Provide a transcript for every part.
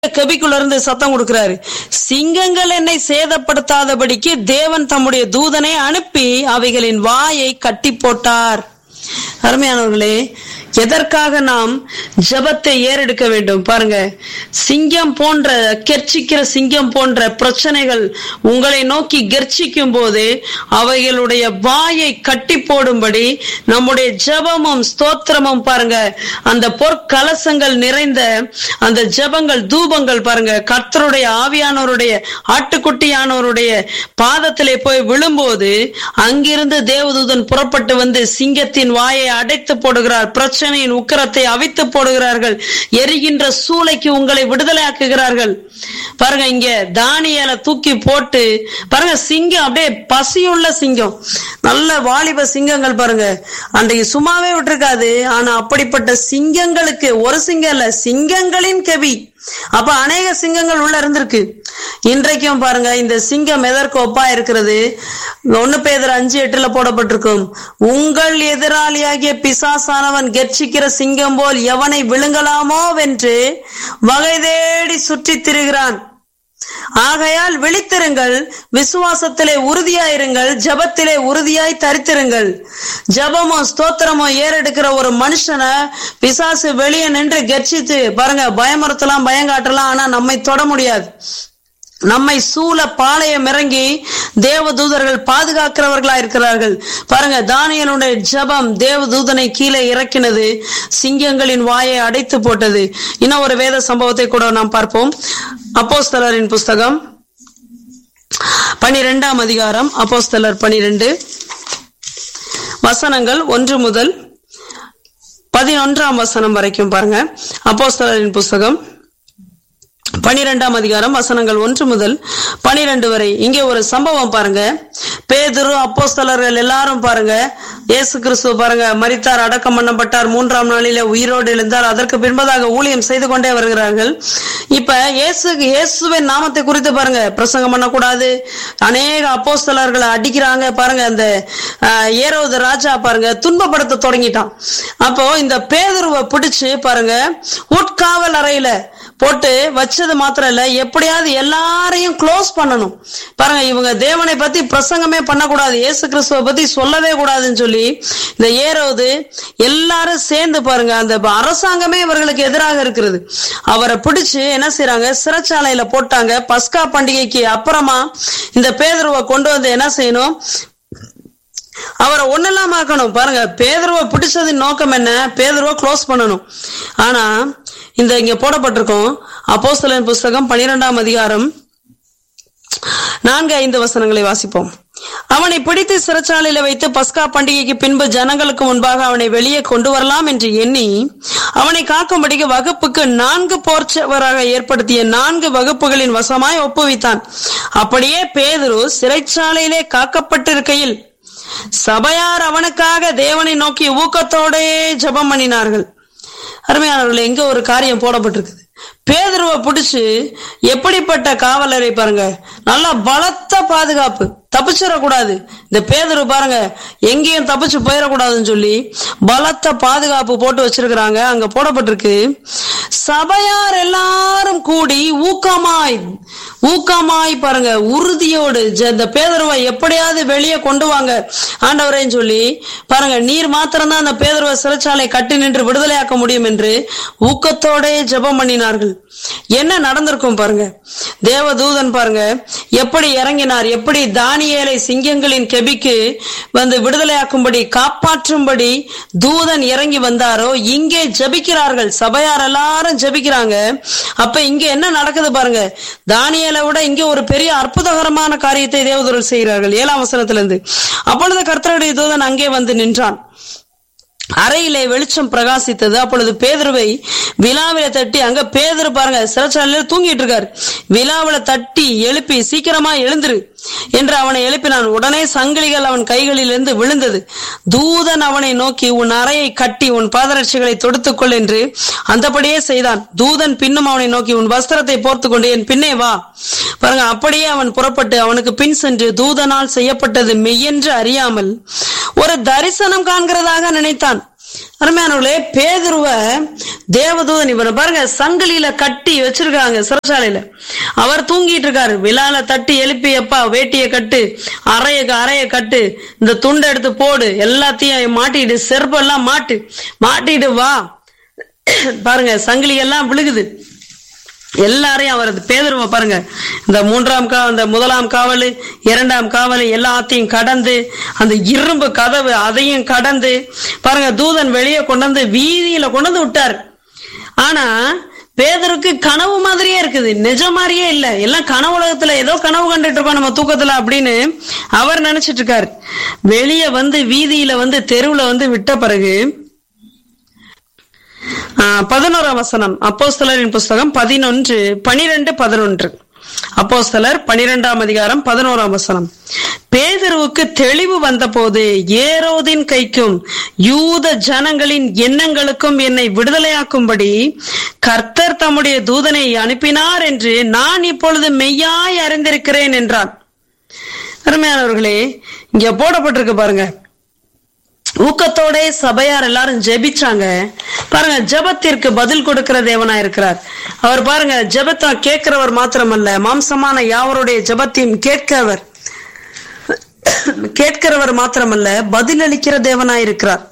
கபிக்குள்ள இருந்து சத்தம் கொடுக்கிறாரு சிங்கங்கள் என்னை சேதப்படுத்தாதபடிக்கு தேவன் தம்முடைய தூதனை அனுப்பி அவைகளின் வாயை கட்டி போட்டார் அருமையானவர்களே எதற்காக நாம் ஜபத்தை ஏறெடுக்க வேண்டும் பாருங்க சிங்கம் போன்ற கெர்ச்சிக்கிற சிங்கம் போன்ற பிரச்சனைகள் உங்களை நோக்கி கெர்ச்சிக்கும் போது அவைகளுடைய வாயை கட்டி போடும்படி நம்முடைய ஜபமும் ஸ்தோத்திரமும் பாருங்க அந்த பொற்கலசங்கள் நிறைந்த அந்த ஜபங்கள் தூபங்கள் பாருங்க கர்த்தருடைய ஆவியானவருடைய ஆட்டுக்குட்டியானவருடைய பாதத்திலே போய் விழும்போது அங்கிருந்து தேவதூதன் புறப்பட்டு வந்து சிங்கத்தின் வாயை அடைத்து போடுகிறார் பிரச்சனையின் உக்கரத்தை அவித்து போடுகிறார்கள் எரிகின்ற சூளைக்கு உங்களை விடுதலையாக்குகிறார்கள் பாருங்க இங்க தானியலை தூக்கி போட்டு பாருங்க சிங்கம் அப்படியே பசியுள்ள சிங்கம் நல்ல வாலிப சிங்கங்கள் பாருங்க அன்றைக்கு சும்மாவே விட்டுருக்காது ஆனா அப்படிப்பட்ட சிங்கங்களுக்கு ஒரு சிங்கம் இல்ல சிங்கங்களின் கெவி அப்ப அநேக சிங்கங்கள் உள்ள இருந்திருக்கு இன்றைக்கும் பாருங்க இந்த சிங்கம் எதற்கு ஒப்பா இருக்கிறது ஒண்ணு பேதர் அஞ்சு எட்டுல போடப்பட்டிருக்கும் உங்கள் எதிராளியாகிய பிசாசானவன் கெர்ச்சிக்கிற சிங்கம் போல் எவனை விழுங்கலாமோ வென்று வகை தேடி சுற்றித் திரிகிறான் ஆகையால் விழித்திருங்கள் விசுவாசத்திலே உறுதியாயிருங்கள் ஜபத்திலே உறுதியாய் தரித்திருங்கள் ஜபமோ ஸ்தோத்திரமோ ஏறெடுக்கிற ஒரு மனுஷனை பிசாசு வெளியே நின்று கர்ச்சித்து பாருங்க பயமுறுத்தலாம் பயங்காட்டலாம் ஆனா நம்மை தொட முடியாது நம்மை சூழ பாளையம் இறங்கி தேவதூதர்கள் பாதுகாக்கிறவர்களா இருக்கிறார்கள் பாருங்க தானியலுடைய ஜபம் தேவதூதனை கீழே இறக்கினது சிங்கங்களின் வாயை அடைத்து போட்டது இன்னும் ஒரு வேத சம்பவத்தை கூட நாம் பார்ப்போம் அப்போஸ்தலரின் புஸ்தகம் பனிரெண்டாம் அதிகாரம் அப்போஸ்தலர் பனிரெண்டு வசனங்கள் ஒன்று முதல் பதினொன்றாம் வசனம் வரைக்கும் பாருங்க அப்போஸ்தலரின் புஸ்தகம் பனிரெண்டாம் அதிகாரம் வசனங்கள் ஒன்று முதல் பனிரெண்டு வரை இங்கே ஒரு சம்பவம் பாருங்க பேதுரு அப்போஸ்தலர்கள் எல்லாரும் பாருங்க இயேசு கிறிஸ்து பாருங்க மரித்தார் அடக்கம் பண்ணப்பட்டார் மூன்றாம் நாளிலே உயிரோடு எழுந்தார் அதற்கு பின்பதாக ஊழியம் செய்து கொண்டே வருகிறார்கள் இப்ப இயேசு இயேசுவின் நாமத்தை குறித்து பாருங்க பிரசங்கம் பண்ணக்கூடாது அநேக அப்போஸ்தலர்களை அடிக்கிறாங்க பாருங்க அந்த ஏரோது ராஜா பாருங்க துன்பப்படுத்த தொடங்கிட்டான் அப்போ இந்த பேதுருவை பிடிச்சு பாருங்க உட்காவல் அறையில போட்டு வச்சது மாத்திரம் இல்ல எப்படியாவது எல்லாரையும் க்ளோஸ் பண்ணணும் பாருங்க இவங்க தேவனை பத்தி பிரசங்கமே பண்ணக்கூடாது இயேசு கிறிஸ்துவ பத்தி சொல்லவே கூடாதுன்னு சொல்லி இந்த ஏரோது எல்லாரும் சேர்ந்து பாருங்க அந்த அரசாங்கமே இவர்களுக்கு எதிராக இருக்கிறது அவரை பிடிச்சு என்ன செய்யறாங்க சிறைச்சாலையில போட்டாங்க பஸ்கா பண்டிகைக்கு அப்புறமா இந்த பேதருவை கொண்டு வந்து என்ன செய்யணும் அவரை ஒன்னெல்லாம் ஆக்கணும் பாருங்க பேதருவை பிடிச்சதின் நோக்கம் என்ன பேதருவை க்ளோஸ் பண்ணணும் ஆனா இந்த இங்க போடப்பட்டிருக்கோம் அப்போஸ்தலன் புஸ்தகம் பனிரெண்டாம் அதிகாரம் நான்கு ஐந்து வசனங்களை வாசிப்போம் அவனை பிடித்து சிறைச்சாலையில வைத்து பஸ்கா பண்டிகைக்கு பின்பு ஜனங்களுக்கு முன்பாக அவனை வெளியே கொண்டு வரலாம் என்று எண்ணி அவனை காக்கும்படிக்கு வகுப்புக்கு நான்கு போர்ச்சவராக ஏற்படுத்திய நான்கு வகுப்புகளின் வசமாய் ஒப்புவித்தான் அப்படியே பேதுரு சிறைச்சாலையிலே காக்கப்பட்டிருக்கையில் சபையார் அவனுக்காக தேவனை நோக்கி ஊக்கத்தோடே ஜபம் பண்ணினார்கள் அருமையானவர்கள் எங்க ஒரு காரியம் போடப்பட்டிருக்குது பேதுருவை பிடிச்சு எப்படிப்பட்ட காவலரை பாருங்க நல்லா பலத்த பாதுகாப்பு தப்பிச்சிடக்கூடாது இந்த பேதரு பாருங்க எங்கேயும் தப்பிச்சு போயிடக்கூடாதுன்னு சொல்லி பலத்த பாதுகாப்பு போட்டு வச்சிருக்கிறாங்க அங்க போடப்பட்டிருக்கு சபையார் எல்லாரும் கூடி ஊக்கமாய் ஊக்கமாய் பாருங்க உறுதியோடு இந்த பேதருவை எப்படியாவது வெளியே கொண்டு வாங்க ஆண்டவரேன்னு சொல்லி பாருங்க நீர் மாத்திரம்தான் அந்த பேதருவை சிறைச்சாலை கட்டி நின்று விடுதலையாக்க முடியும் என்று ஊக்கத்தோட ஜெபம் பண்ணினார்கள் என்ன நடந்திருக்கும் பாருங்க தேவதூதன் பாருங்க எப்படி இறங்கினார் எப்படி தானியேலை சிங்கங்களின் கெபிக்கு வந்து விடுதலையாக்கும்படி காப்பாற்றும்படி தூதன் இறங்கி வந்தாரோ இங்கே ஜபிக்கிறார்கள் சபையார் எல்லாரும் ஜபிக்கிறாங்க அப்ப இங்க என்ன நடக்குது பாருங்க தானியலை விட இங்க ஒரு பெரிய அற்புதகரமான காரியத்தை தேவதூரல் செய்கிறார்கள் ஏழாம் வசனத்திலிருந்து அப்பொழுது கர்த்தருடைய தூதன் அங்கே வந்து நின்றான் அறையிலே வெளிச்சம் பிரகாசித்தது அப்பொழுது பேதருவை விழாவில தட்டி அங்க பேதரு பாருங்க சிறைச்சாலையில தூங்கிட்டு இருக்காரு விழாவில தட்டி எழுப்பி சீக்கிரமா எழுந்துரு என்று அவனை எழுப்பினான் உடனே சங்கிலிகள் அவன் கைகளிலிருந்து விழுந்தது தூதன் அவனை நோக்கி உன் அறையை கட்டி உன் பாதரட்சிகளை தொடுத்துக்கொள் என்று அந்தபடியே செய்தான் தூதன் பின்னும் அவனை நோக்கி உன் வஸ்திரத்தை போர்த்து கொண்டு என் பின்னே வா பாருங்க அப்படியே அவன் புறப்பட்டு அவனுக்கு பின் சென்று தூதனால் செய்யப்பட்டது மெய்யென்று அறியாமல் ஒரு தரிசனம் காண்கிறதாக நினைத்தான் அருமையானவர்களே பேதுருவ தேவதூதன் இவனை பாருங்க சங்கிலியில கட்டி வச்சிருக்காங்க சிறைச்சாலையில அவர் தூங்கிட்டு இருக்காரு விழால தட்டி எழுப்பி எப்பா வேட்டிய கட்டு அறைய அறைய கட்டு இந்த துண்டை எடுத்து போடு எல்லாத்தையும் மாட்டிட்டு செருப்பெல்லாம் மாட்டு மாட்டிட்டு வா பாருங்க சங்கிலி எல்லாம் விழுகுது எல்லாரையும் அவர் பேதருவ பாருங்க இந்த மூன்றாம் கா இந்த முதலாம் காவல் இரண்டாம் காவல் எல்லாத்தையும் கடந்து அந்த இரும்பு கதவு அதையும் கடந்து பாருங்க தூதன் வெளியே கொண்டு வந்து வீதியில கொண்டு வந்து விட்டார் ஆனா பேதருக்கு கனவு மாதிரியே இருக்குது நிஜ மாதிரியே இல்ல எல்லாம் கனவு உலகத்துல ஏதோ கனவு கண்டுட்டு இருக்கோம் நம்ம தூக்கத்துல அப்படின்னு அவர் நினைச்சிட்டு இருக்காரு வெளியே வந்து வீதியில வந்து தெருவுல வந்து விட்ட பிறகு பதினோராம் வசனம் அப்போஸ்தலரின் புஸ்தகம் பதினொன்று பனிரெண்டு பதினொன்று அப்போஸ்தலர் பனிரெண்டாம் அதிகாரம் பதினோராம் வசனம் பேதருவுக்கு தெளிவு வந்தபோது ஏரோதின் கைக்கும் யூத ஜனங்களின் எண்ணங்களுக்கும் என்னை விடுதலையாக்கும்படி கர்த்தர் தம்முடைய தூதனை அனுப்பினார் என்று நான் இப்பொழுது மெய்யாய் அறிந்திருக்கிறேன் என்றான் அருமையானவர்களே இங்க போடப்பட்டிருக்கு பாருங்க ஊக்கத்தோட சபையார் எல்லாரும் ஜெபிச்சாங்க பாருங்க ஜெபத்திற்கு பதில் கொடுக்கிற தேவனா இருக்கிறார் அவர் பாருங்க ஜெபத்தை கேட்கிறவர் மாத்திரமல்ல மாம்சமான யாவருடைய ஜெபத்தையும் கேட்கிறவர் கேட்கிறவர் மாத்திரமல்ல பதில் அளிக்கிற தேவனா இருக்கிறார்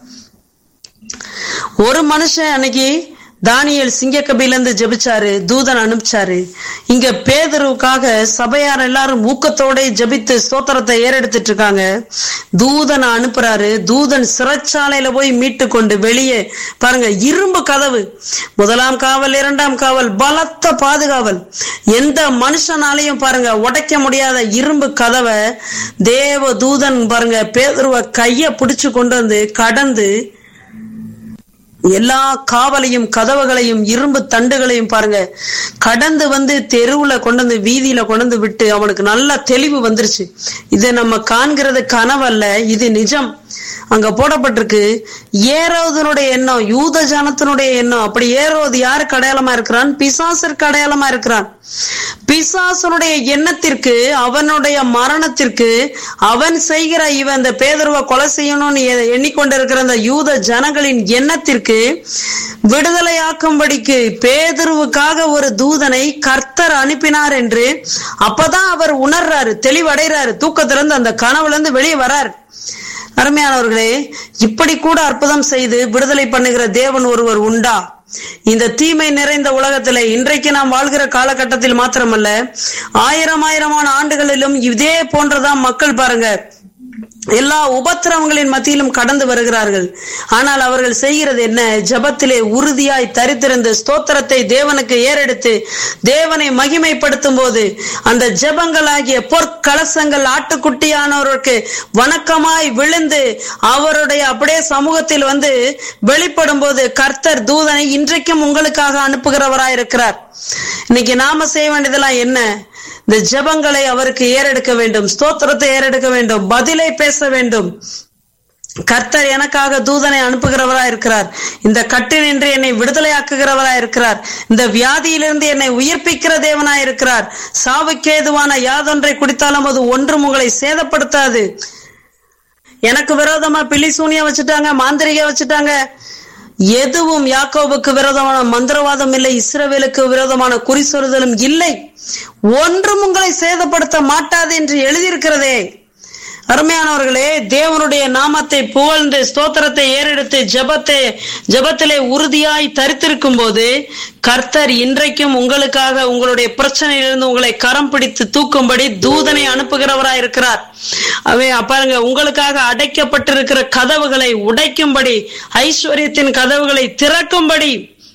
ஒரு மனுஷன் அன்னைக்கு தானியல் சிங்கக்கபில இருந்து ஜெபிச்சாரு தூதன் அனுப்பிச்சாரு இங்க பேதருவுக்காக சபையார் எல்லாரும் ஊக்கத்தோட ஜெபித்து ஸ்தோத்திரத்தை ஏறெடுத்துட்டு இருக்காங்க தூதனை அனுப்புறாரு தூதன் சிறைச்சாலையில போய் மீட்டு கொண்டு வெளியே பாருங்க இரும்பு கதவு முதலாம் காவல் இரண்டாம் காவல் பலத்த பாதுகாவல் எந்த மனுஷனாலையும் பாருங்க உடைக்க முடியாத இரும்பு கதவை தேவ தூதன் பாருங்க பேதருவ கைய பிடிச்சு கொண்டு வந்து கடந்து எல்லா காவலையும் கதவுகளையும் இரும்பு தண்டுகளையும் பாருங்க கடந்து வந்து தெருவுல கொண்டு வந்து வீதியில கொண்டு வந்து விட்டு அவனுக்கு நல்ல தெளிவு வந்துருச்சு இது நம்ம காண்கிறது கனவல்ல இது நிஜம் அங்க போடப்பட்டிருக்கு ஏரோதனுடைய எண்ணம் யூத ஜனத்தினுடைய எண்ணம் அப்படி ஏரோது யாருக்கு அடையாளமா இருக்கிறான் பிசாசிற்கு அடையாளமா இருக்கிறான் பிசாசனுடைய எண்ணத்திற்கு அவனுடைய மரணத்திற்கு அவன் செய்கிற இவன் இந்த பேதர்வை கொலை செய்யணும்னு எண்ணிக்கொண்டிருக்கிற அந்த யூத ஜனங்களின் எண்ணத்திற்கு விடுதலையாக்கும்படிக்கு பேதருவுக்காக ஒரு தூதனை கர்த்தர் அனுப்பினார் என்று அப்பதான் அவர் உணர்றாரு தெளிவடைறாரு தூக்கத்திலிருந்து அந்த கனவுல இருந்து வெளியே வராரு அருமையானவர்களே இப்படி கூட அற்புதம் செய்து விடுதலை பண்ணுகிற தேவன் ஒருவர் உண்டா இந்த தீமை நிறைந்த உலகத்திலே இன்றைக்கு நாம் வாழ்கிற காலகட்டத்தில் மாத்திரமல்ல ஆயிரம் ஆயிரமான ஆண்டுகளிலும் இதே போன்றதான் மக்கள் பாருங்க எல்லா உபத்திரவங்களின் மத்தியிலும் கடந்து வருகிறார்கள் ஆனால் அவர்கள் செய்கிறது என்ன ஜபத்திலே உறுதியாய் தரித்திருந்து ஸ்தோத்திரத்தை தேவனுக்கு ஏறெடுத்து தேவனை மகிமைப்படுத்தும் போது அந்த ஜபங்களாகிய பொற்கலசங்கள் ஆட்டுக்குட்டியானவருக்கு வணக்கமாய் விழுந்து அவருடைய அப்படியே சமூகத்தில் வந்து வெளிப்படும் போது கர்த்தர் தூதனை இன்றைக்கும் உங்களுக்காக அனுப்புகிறவராய் இருக்கிறார் இன்னைக்கு நாம செய்ய வேண்டியதெல்லாம் என்ன இந்த ஜபங்களை அவருக்கு ஏறெடுக்க வேண்டும் ஸ்தோத்திரத்தை ஏறெடுக்க வேண்டும் பதிலை பேச வேண்டும் கர்த்தர் எனக்காக தூதனை அனுப்புகிறவரா இருக்கிறார் இந்த கட்டினின்று என்னை விடுதலையாக்குகிறவரா இருக்கிறார் இந்த வியாதியிலிருந்து என்னை உயிர்ப்பிக்கிற தேவனா இருக்கிறார் சாவுக்கேதுவான யாதொன்றை குடித்தாலும் அது ஒன்றும் உங்களை சேதப்படுத்தாது எனக்கு விரோதமா பில்லி சூனியா வச்சுட்டாங்க மாந்திரிக வச்சுட்டாங்க எதுவும் யாக்கோபுக்கு விரோதமான மந்திரவாதம் இல்லை இஸ்ரவேலுக்கு விரோதமான குறி சொறுதலும் இல்லை ஒன்றும் உங்களை சேதப்படுத்த மாட்டாது என்று எழுதியிருக்கிறதே அருமையானவர்களே தேவனுடைய நாமத்தை புகழ்ந்து ஸ்தோத்திரத்தை ஏறெடுத்து ஜபத்தை ஜபத்திலே உறுதியாய் தரித்திருக்கும் போது கர்த்தர் இன்றைக்கும் உங்களுக்காக உங்களுடைய பிரச்சனையிலிருந்து உங்களை கரம் பிடித்து தூக்கும்படி தூதனை அனுப்புகிறவராய் இருக்கிறார் அவை பாருங்க உங்களுக்காக அடைக்கப்பட்டிருக்கிற கதவுகளை உடைக்கும்படி ஐஸ்வர்யத்தின் கதவுகளை திறக்கும்படி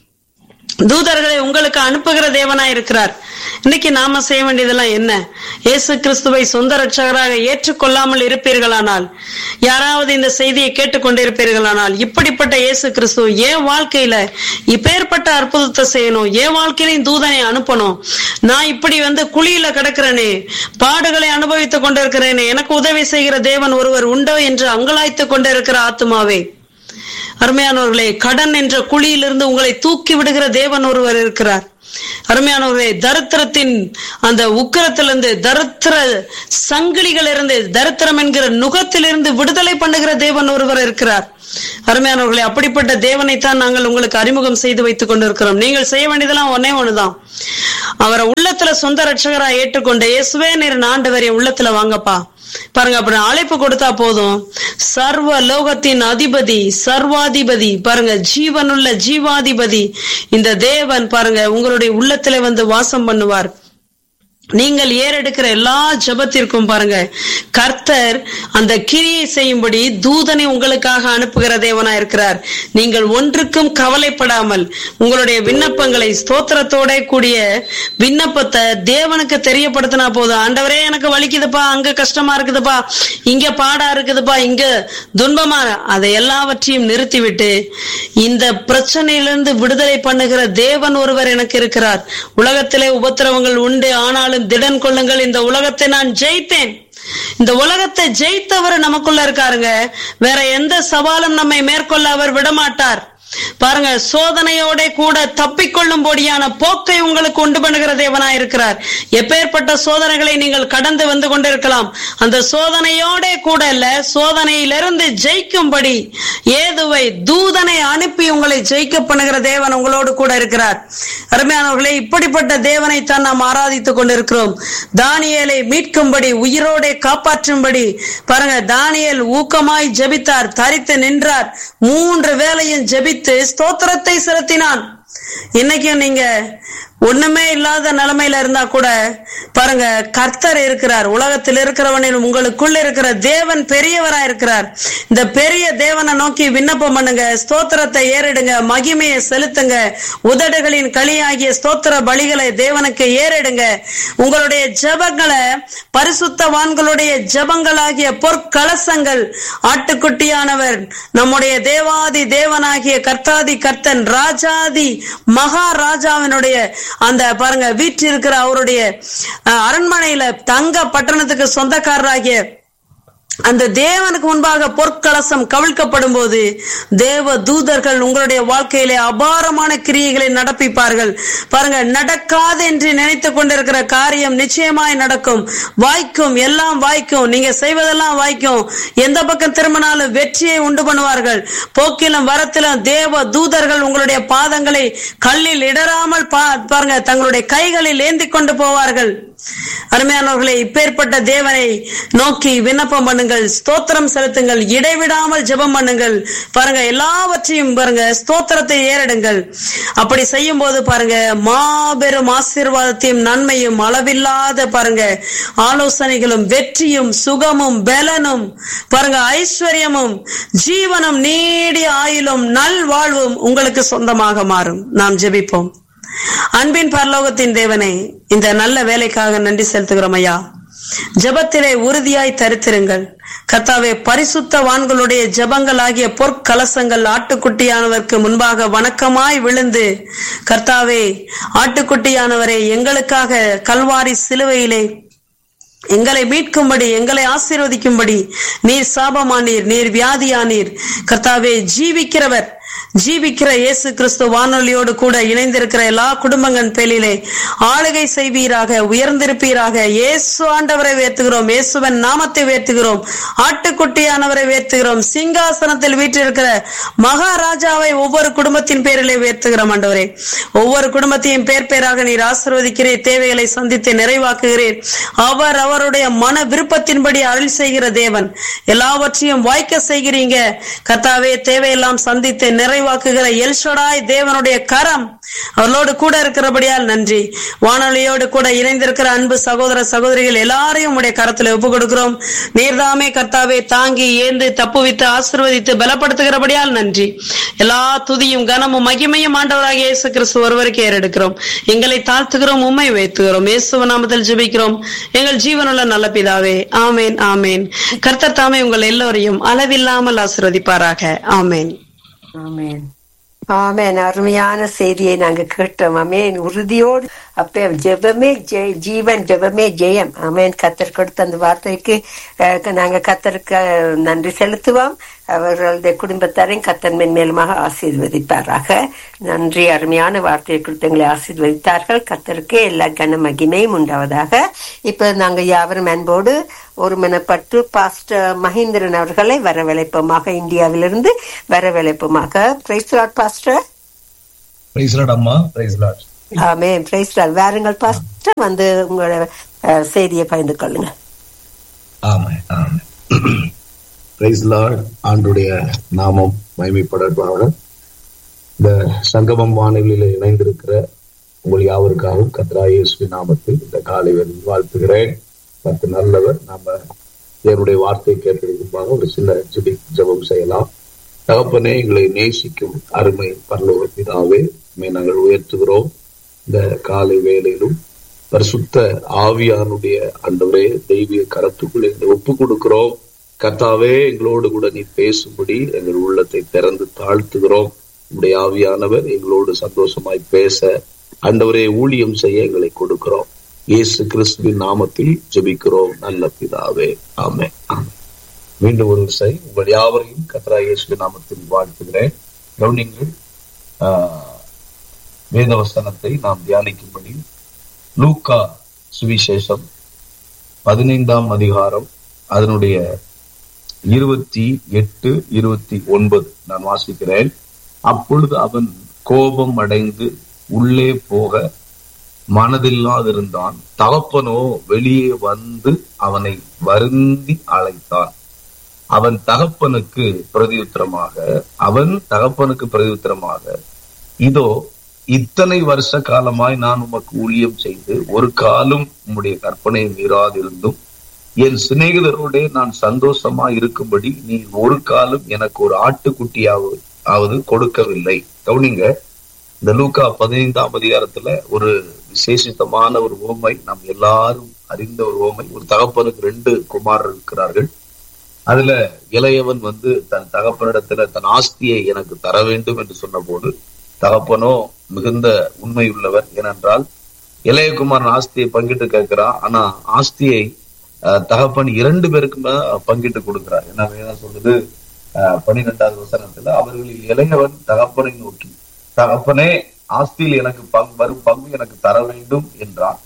தூதர்களை உங்களுக்கு அனுப்புகிற தேவனா இருக்கிறார் இன்னைக்கு நாம செய்ய வேண்டியதெல்லாம் என்ன இயேசு கிறிஸ்துவை சொந்த ரட்சகராக ஏற்றுக்கொள்ளாமல் இருப்பீர்களானால் யாராவது இந்த செய்தியை கேட்டுக்கொண்டிருப்பீர்களானால் இப்படிப்பட்ட இயேசு கிறிஸ்து என் வாழ்க்கையில இப்பேற்பட்ட அற்புதத்தை செய்யணும் என் வாழ்க்கையிலையும் தூதனை அனுப்பணும் நான் இப்படி வந்து குழியில கிடக்கிறேனே பாடுகளை அனுபவித்துக் கொண்டிருக்கிறேனே எனக்கு உதவி செய்கிற தேவன் ஒருவர் உண்டோ என்று அங்கலாய்த்துக் கொண்டிருக்கிற ஆத்மாவே அருமையானவர்களே கடன் என்ற குழியிலிருந்து உங்களை தூக்கி விடுகிற தேவன் ஒருவர் இருக்கிறார் அருமையானவர்களே தரித்திரத்தின் அந்த உக்கிரத்திலிருந்து தரித்திர சங்கிலிகள் இருந்து தரித்திரம் என்கிற நுகத்திலிருந்து விடுதலை பண்ணுகிற தேவன் ஒருவர் இருக்கிறார் அருமையானவர்களே அப்படிப்பட்ட தேவனைத்தான் நாங்கள் உங்களுக்கு அறிமுகம் செய்து வைத்துக் கொண்டிருக்கிறோம் நீங்கள் செய்ய வேண்டியதெல்லாம் ஒன்னே ஒண்ணுதான் அவரை உள்ளத்துல சொந்த ரட்சகரா ஏற்றுக்கொண்ட இயேசுவே நீர் ஆண்டவர் என் உள்ளத்துல வாங்கப்பா பாருங்க அப்படி அழைப்பு கொடுத்தா போதும் சர்வ லோகத்தின் அதிபதி சர்வாதிபதி பாருங்க ஜீவனுள்ள ஜீவாதிபதி இந்த தேவன் பாருங்க உங்களுடைய உள்ளத்துல வந்து வாசம் பண்ணுவார் நீங்கள் ஏறெடுக்கிற எல்லா ஜபத்திற்கும் பாருங்க கர்த்தர் அந்த கிரியை செய்யும்படி தூதனை உங்களுக்காக அனுப்புகிற தேவனா இருக்கிறார் நீங்கள் ஒன்றுக்கும் கவலைப்படாமல் உங்களுடைய விண்ணப்பங்களை ஸ்தோத்திரத்தோட கூடிய விண்ணப்பத்தை தேவனுக்கு தெரியப்படுத்தினா போதும் ஆண்டவரே எனக்கு வலிக்குதுப்பா அங்க கஷ்டமா இருக்குதுப்பா இங்க பாடா இருக்குதுப்பா இங்க துன்பமா அதை எல்லாவற்றையும் நிறுத்திவிட்டு இந்த பிரச்சனையிலிருந்து விடுதலை பண்ணுகிற தேவன் ஒருவர் எனக்கு இருக்கிறார் உலகத்திலே உபத்திரவங்கள் உண்டு ஆனாலும் திடன் கொள்ளுங்கள் இந்த உலகத்தை நான் ஜெயித்தேன் இந்த உலகத்தை ஜெயித்தவர் நமக்குள்ள இருக்காருங்க வேற எந்த சவாலும் நம்மை மேற்கொள்ள அவர் விடமாட்டார் பாருங்க சோதனையோட கூட தப்பிக்கொள்ளும்படியான போக்கை உங்களுக்கு உண்டு பண்ணுகிற தேவனா இருக்கிறார் எப்பேற்பட்ட சோதனைகளை நீங்கள் கடந்து வந்து கொண்டிருக்கலாம் அந்த சோதனையோட கூட இல்ல சோதனையிலிருந்து ஜெயிக்கும்படி ஏதுவை தூதனை அனுப்பி உங்களை ஜெயிக்க பண்ணுகிற தேவன் உங்களோடு கூட இருக்கிறார் அருமையானவர்களே இப்படிப்பட்ட தேவனை தான் நாம் ஆராதித்துக் கொண்டிருக்கிறோம் தானியலை மீட்கும்படி உயிரோட காப்பாற்றும்படி பாருங்க தானியல் ஊக்கமாய் ஜெபித்தார் தரித்து நின்றார் மூன்று வேளையும் ஜெபித்து ஸ்தோத்திரத்தை செலுத்தினான் இன்னைக்கும் நீங்க ஒண்ணுமே இல்லாத நிலைமையில இருந்தா கூட பாருங்க கர்த்தர் இருக்கிறார் உலகத்தில் இருக்கிறவனில் உங்களுக்குள்ள இருக்கிற தேவன் பெரியவரா இருக்கிறார் இந்த பெரிய தேவனை நோக்கி விண்ணப்பம் பண்ணுங்க ஸ்தோத்திரத்தை ஏறிடுங்க மகிமையை செலுத்துங்க உதடுகளின் களியாகிய ஸ்தோத்திர பலிகளை தேவனுக்கு ஏறிடுங்க உங்களுடைய ஜபங்களை பரிசுத்தவான்களுடைய ஜபங்களாகிய பொற்கலசங்கள் ஆட்டுக்குட்டியானவர் நம்முடைய தேவாதி தேவனாகிய கர்த்தாதி கர்த்தன் ராஜாதி மகாராஜாவினுடைய அந்த பாருங்க வீட்டில் இருக்கிற அவருடைய அஹ், அரண்மனையில தங்க பட்டணத்துக்கு சொந்தக்காரராகிய அந்த தேவனுக்கு முன்பாக பொற்கலசம் கவிழ்க்கப்படும் போது தேவ தூதர்கள் உங்களுடைய வாழ்க்கையிலே அபாரமான கிரியைகளை நடப்பிப்பார்கள் பாருங்க நடக்காது என்று நினைத்து கொண்டிருக்கிற காரியம் நிச்சயமாய் நடக்கும் வாய்க்கும் எல்லாம் வாய்க்கும் நீங்க செய்வதெல்லாம் வாய்க்கும் எந்த பக்கம் திரும்பினாலும் வெற்றியை உண்டு பண்ணுவார்கள் போக்கிலும் வரத்திலும் தேவ தூதர்கள் உங்களுடைய பாதங்களை கல்லில் இடராமல் பா- பாருங்க தங்களுடைய கைகளில் ஏந்தி கொண்டு போவார்கள் அருமையானவர்களே இப்பேற்பட்ட தேவனை நோக்கி விண்ணப்பம் பண்ணுங்கள் ஸ்தோத்திரம் செலுத்துங்கள் இடைவிடாமல் ஜெபம் பண்ணுங்கள் பாருங்க எல்லாவற்றையும் பாருங்க ஸ்தோத்திரத்தை ஏறிடுங்கள் அப்படி செய்யும் போது பாருங்க மாபெரும் ஆசீர்வாதத்தையும் நன்மையும் அளவில்லாத பாருங்க ஆலோசனைகளும் வெற்றியும் சுகமும் பலனும் பாருங்க ஐஸ்வர்யமும் ஜீவனும் நீடிய ஆயுளும் நல்வாழ்வும் உங்களுக்கு சொந்தமாக மாறும் நாம் ஜெபிப்போம் அன்பின் பரலோகத்தின் தேவனே இந்த நல்ல வேலைக்காக நன்றி செலுத்துகிறோம் ஐயா ஜெபத்திலே உறுதியாய் தரித்திருங்கள் கர்த்தாவே பரிசுத்தவான்களுடைய ஜெபங்கள் ஆகிய பொற்கலசங்கள் ஆட்டுக்குட்டியானவருக்கு முன்பாக வணக்கமாய் விழுந்து கர்த்தாவே ஆட்டுக்குட்டியானவரே எங்களுக்காக கல்வாரி சிலுவையிலே எங்களை மீட்கும்படி எங்களை ஆசீர்வதிக்கும்படி நீர் சாபமானீர் நீர் வியாதியானீர் கர்த்தாவே ஜீவிக்கிறவர் ஜீவிக்கிற இயேசு கிறிஸ்து வானொலியோடு கூட இணைந்திருக்கிற எல்லா குடும்பங்கள் பேரிலே ஆளுகை செய்வீராக உயர்ந்திருப்பீராக இயேசு ஆண்டவரை வேத்துகிறோம் இயேசுவன் நாமத்தை வேத்துகிறோம் ஆட்டுக்குட்டியானவரை வேத்துகிறோம் சிங்காசனத்தில் வீற்றிருக்கிற மகாராஜாவை ஒவ்வொரு குடும்பத்தின் பேரிலே வேத்துகிறோம் ஆண்டவரே ஒவ்வொரு குடும்பத்தையும் பேர் பேராக நீர் ஆசீர்வதிக்கிறீர் தேவைகளை சந்தித்து நிறைவாக்குகிறீர் அவர் அவருடைய மன விருப்பத்தின்படி அருள் செய்கிற தேவன் எல்லாவற்றையும் வாய்க்க செய்கிறீங்க கர்த்தாவே தேவையெல்லாம் சந்தித்து நிறைவாக்குகிற எல்ஷடாய் தேவனுடைய கரம் அவர்களோடு கூட இருக்கிறபடியால் நன்றி வானொலியோடு கூட இணைந்திருக்கிற அன்பு சகோதர சகோதரிகள் எல்லாரையும் உடைய கரத்தில் ஒப்பு கொடுக்கிறோம் நீர்தாமே கர்த்தாவே தாங்கி ஏந்து தப்புவித்து ஆசீர்வதித்து பலப்படுத்துகிறபடியால் நன்றி எல்லா துதியும் கனமும் மகிமையும் ஆண்டவராக இயேசு கிறிஸ்து ஒருவருக்கு ஏறெடுக்கிறோம் எங்களை தாழ்த்துகிறோம் உண்மை வைத்துகிறோம் இயேசுவ நாமத்தில் ஜெபிக்கிறோம் எங்கள் ஜீவனுள்ள நல்ல பிதாவே ஆமேன் ஆமேன் கர்த்தர் தாமே உங்கள் எல்லோரையும் அளவில்லாமல் ஆசீர்வதிப்பாராக ஆமேன் ஆமென் ஆமென் அருமையான செய்தியை நாங்க கேட்டோம் ஆமென் உறுதியோடு அப்ப ஜெபமே ஜெய ஜீவன் ஜெபமே ஜெயம் ஆமென் கத்தர் கொடுத்த அந்த வார்த்தைக்கு அஹ், நாங்க கத்தருக்கு அஹ், நன்றி செலுத்துவோம் அவர்களுடைய குடும்பத்தாரையும் கத்தன் மேன்மேலுமாக ஆசீர்வதிப்பாராக நன்றி அருமையான வார்த்தையை கொடுத்து எங்களை ஆசீர்வதித்தார்கள் கத்தருக்கு எல்லா கன மகிமையும் உண்டாவதாக இப்ப நாங்க யாவரும் அன்போடு ஒருமனப்பட்டு பாஸ்டர் மகேந்திரன் அவர்களை வரவழைப்போமாக இந்தியாவிலிருந்து வரவழைப்போமாக praise lord pastor praise lord அம்மா பிரைஸ் லார்ட் ஆமே பிரைஸ் லாட் வாருங்கள் பாஸ்டர் வந்து உங்களோட அஹ், செய்தியை பகிர்ந்து கொள்ளுங்க ஆமே ஆமே பிரைஸ் லார்ட் ஆண்டுடைய நாமம் மகிமைப்படற்பாக இந்த சங்கமம் வானொலியில இணைந்திருக்கிற உங்கள் யாவருக்காகவும் கத்ரா இயேசு நாமத்தில் இந்த காலை வேளையில் வாழ்த்துகிறேன் பத்து நல்லவர் நாம தேவனுடைய வார்த்தை கேட்டிருக்கும்பாக ஒரு சில ஜெபி ஜெபம் செய்யலாம் தகப்பனே எங்களை நேசிக்கும் அருமை பரலோக பிதாவே உம்மை நாங்கள் உயர்த்துகிறோம் இந்த காலை வேளையிலும் பரிசுத்த ஆவியானுடைய ஆண்டவரே தெய்வீக கரத்துக்குள் எங்களை ஒப்பு கொடுக்கிறோம் கர்த்தாவே எங்களோடு கூட நீ பேசும்படி எங்கள் உள்ளத்தை திறந்து தாழ்த்துகிறோம் உடைய ஆவியானவர் எங்களோடு சந்தோஷமாய் பேச ஆண்டவரே ஊழியம் செய்ய எங்களை கொடுக்கிறோம் இயேசு கிறிஸ்துவின் நாமத்தில் ஜெபிக்கிறோம் நல்ல பிதாவே ஆமே ஆமே மீண்டும் ஒரு விசை உங்கள் யாவரையும் கத்ரா இயேசு நாமத்தில் வாழ்த்துகிறேன் கவனிங்கள் ஆஹ், வேதவசனத்தை நாம் தியானிக்கும்படி லூக்கா சுவிசேஷம் பதினைந்தாம் அதிகாரம் அதனுடைய இருபத்தி எட்டு இருபத்தி ஒன்பது நான் வாசிக்கிறேன் அப்பொழுது அவன் கோபம் அடைந்து உள்ளே போக மனதில்லாதிருந்தான் தகப்பனோ வெளியே வந்து அவனை வருந்தி அழைத்தான் அவன் தகப்பனுக்கு பிரதியுத்தரமாக அவன் தகப்பனுக்கு பிரதியுத்தரமாக இதோ இத்தனை வருஷ காலமாய் நான் உமக்கு ஊழியம் செய்து ஒரு காலம் உம்முடைய கற்பனையை மீறாதிருந்தும் என் சிநேகிதரோட நான் சந்தோஷமா இருக்கும்படி நீ ஒரு காலம் எனக்கு ஒரு ஆட்டுக்குட்டியாவது ஆவது கொடுக்கவில்லை கவுனிங்க இந்த லூக்கா பதினைந்தாம் அதிகாரத்துல ஒரு விசேஷித்தமான ஒரு ஓமை நாம் எல்லாரும் அறிந்த ஒரு ஓமை ஒரு தகப்பனுக்கு ரெண்டு குமாரர் இருக்கிறார்கள் அதுல இளையவன் வந்து தன் தகப்பனிடத்துல தன் ஆஸ்தியை எனக்கு தர வேண்டும் என்று சொன்னபோது தகப்பனோ மிகுந்த உண்மை உள்ளவர் ஏனென்றால் இளையகுமாரன் ஆஸ்தியை பங்கிட்டு கேட்கிறான் ஆனா ஆஸ்தியை அஹ், தகப்பன் இரண்டு பேருக்குமே பங்கிட்டு கொடுக்கிறார் என்ன வேதம் சொல்லுது அஹ், பன்னிரெண்டாவது வசனத்துல அவர்களில் இளையவன் தகப்பனை நோக்கி தகப்பனே ஆஸ்தியில் எனக்கு பங்கு வரும் பங்கு எனக்கு தர வேண்டும் என்றான்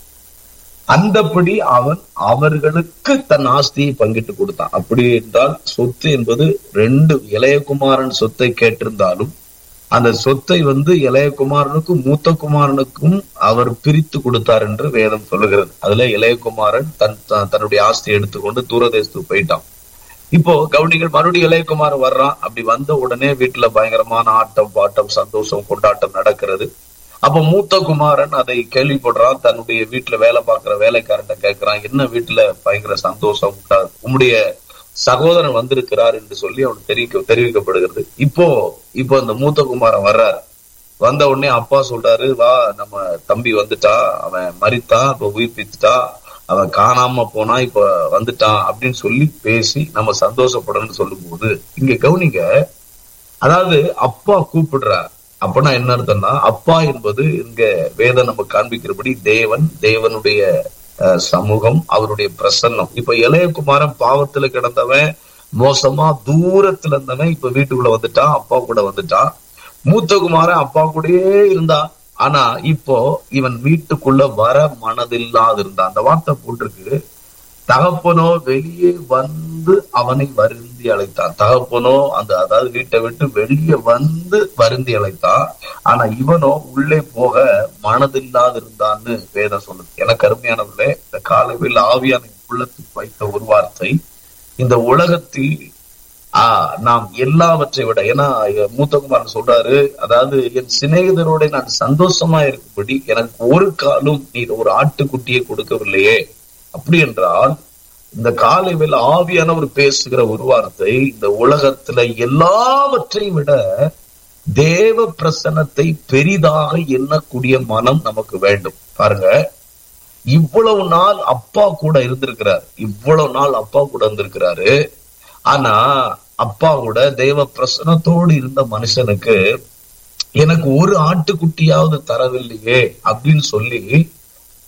அந்தபடி அவன் அவர்களுக்கு தன் ஆஸ்தியை பங்கிட்டு கொடுத்தான் அப்படி என்றால் சொத்து என்பது ரெண்டு இளையகுமாரன் சொத்தை கேட்டிருந்தாலும் அந்த சொத்தை வந்து இளையகுமாரனுக்கும் மூத்த குமாரனுக்கும் அவர் பிரித்து கொடுத்தார் என்று வேதம் சொல்லுகிறது அதுல இளையகுமாரன் தன் த- தன்னுடைய ஆஸ்தியை எடுத்துக்கொண்டு தூரதேசத்துக்கு போயிட்டான் இப்போ கவுனிகள் மறுபடியும் இளையகுமாரன் வர்றான் அப்படி வந்த உடனே வீட்டுல பயங்கரமான ஆட்டம் பாட்டம் சந்தோஷம் கொண்டாட்டம் நடக்கிறது அப்ப மூத்த குமாரன் அதை கேள்விப்படுறான் தன்னுடைய வீட்டுல வேலை பார்க்கிற வேலைக்காரன்ட்ட கேட்கிறான் என்ன வீட்டுல பயங்கர சந்தோஷம் உண்டா- உம்முடைய சகோதரன் வந்திருக்கிறார் என்று சொல்லி அவனுக்கு தெரிவிக்க தெரிவிக்கப்படுகிறது இப்போ இப்போ அந்த மூத்த குமாரன் வர்றார் வந்த உடனே அப்பா சொல்றாரு வா நம்ம தம்பி வந்துட்டான் அவன் மரித்தான் இப்ப உயிர்ப்பிச்சுட்டான் அவன் காணாம போனா இப்ப வந்துட்டான் அப்படின்னு சொல்லி பேசி நம்ம சந்தோஷப்படணும்னு சொல்லும்போது இங்க கவனிங்க அதாவது அப்பா கூப்பிடுறார் அப்பனா என்ன அர்த்தம்னா அப்பா என்பது இங்க வேதம் நம்ம காண்பிக்கிறபடி தேவன் தேவனுடைய அஹ், சமூகம் அவருடைய பிரசன்னம் இப்ப இளையகுமாரன் பாவத்துல கிடந்தவன் மோசமா தூரத்துல இருந்தவன் இப்ப வீட்டுக்குள்ள வந்துட்டான் அப்பா கூட வந்துட்டான் மூத்த குமாரன் அப்பா கூடயே இருந்தான் ஆனா இப்போ இவன் வீட்டுக்குள்ள வர மனதில்லாது இருந்தான் அந்த வார்த்தை போட்டிருக்கு தகப்பனோ வெளியே வந்து அவனை வருந்தி அழைத்தான் தகப்பனோ அந்த அதாவது வீட்டை விட்டு வெளியே வந்து வருந்தி அழைத்தான் ஆனா இவனோ உள்ளே போக மனதில்லாது இருந்தான்னு வேதம் சொல்லுது எனக்கு அருமையானவர்களே இந்த காலவில் ஆவியான என் உள்ளத்துக்கு வைத்த ஒரு வார்த்தை இந்த உலகத்தில் ஆஹ் நாம் எல்லாவற்றை விட ஏன்னா மூத்தகுமாரன் சொல்றாரு அதாவது என் சிநேகிதரோட நான் சந்தோஷமா இருக்கும்படி எனக்கு ஒரு காலும் நீர் ஒரு ஆட்டுக்குட்டியை கொடுக்கவில்லையே அப்படி என்றால் இந்த காலை வேளை ஆவியானவர் பேசுகிற ஒரு வார்த்தை இந்த உலகத்துல எல்லாவற்றையும் விட தேவ பிரசன்னத்தை பெரிதாக எண்ணக்கூடிய மனம் நமக்கு வேண்டும் பாருங்க இவ்வளவு நாள் அப்பா கூட இருந்திருக்கிறார் இவ்வளவு நாள் அப்பா கூட இருந்திருக்கிறாரு ஆனா அப்பா கூட தேவ பிரசனத்தோடு இருந்த மனுஷனுக்கு எனக்கு ஒரு ஆட்டுக்குட்டியாவது தரவில்லையே அப்படின்னு சொல்லி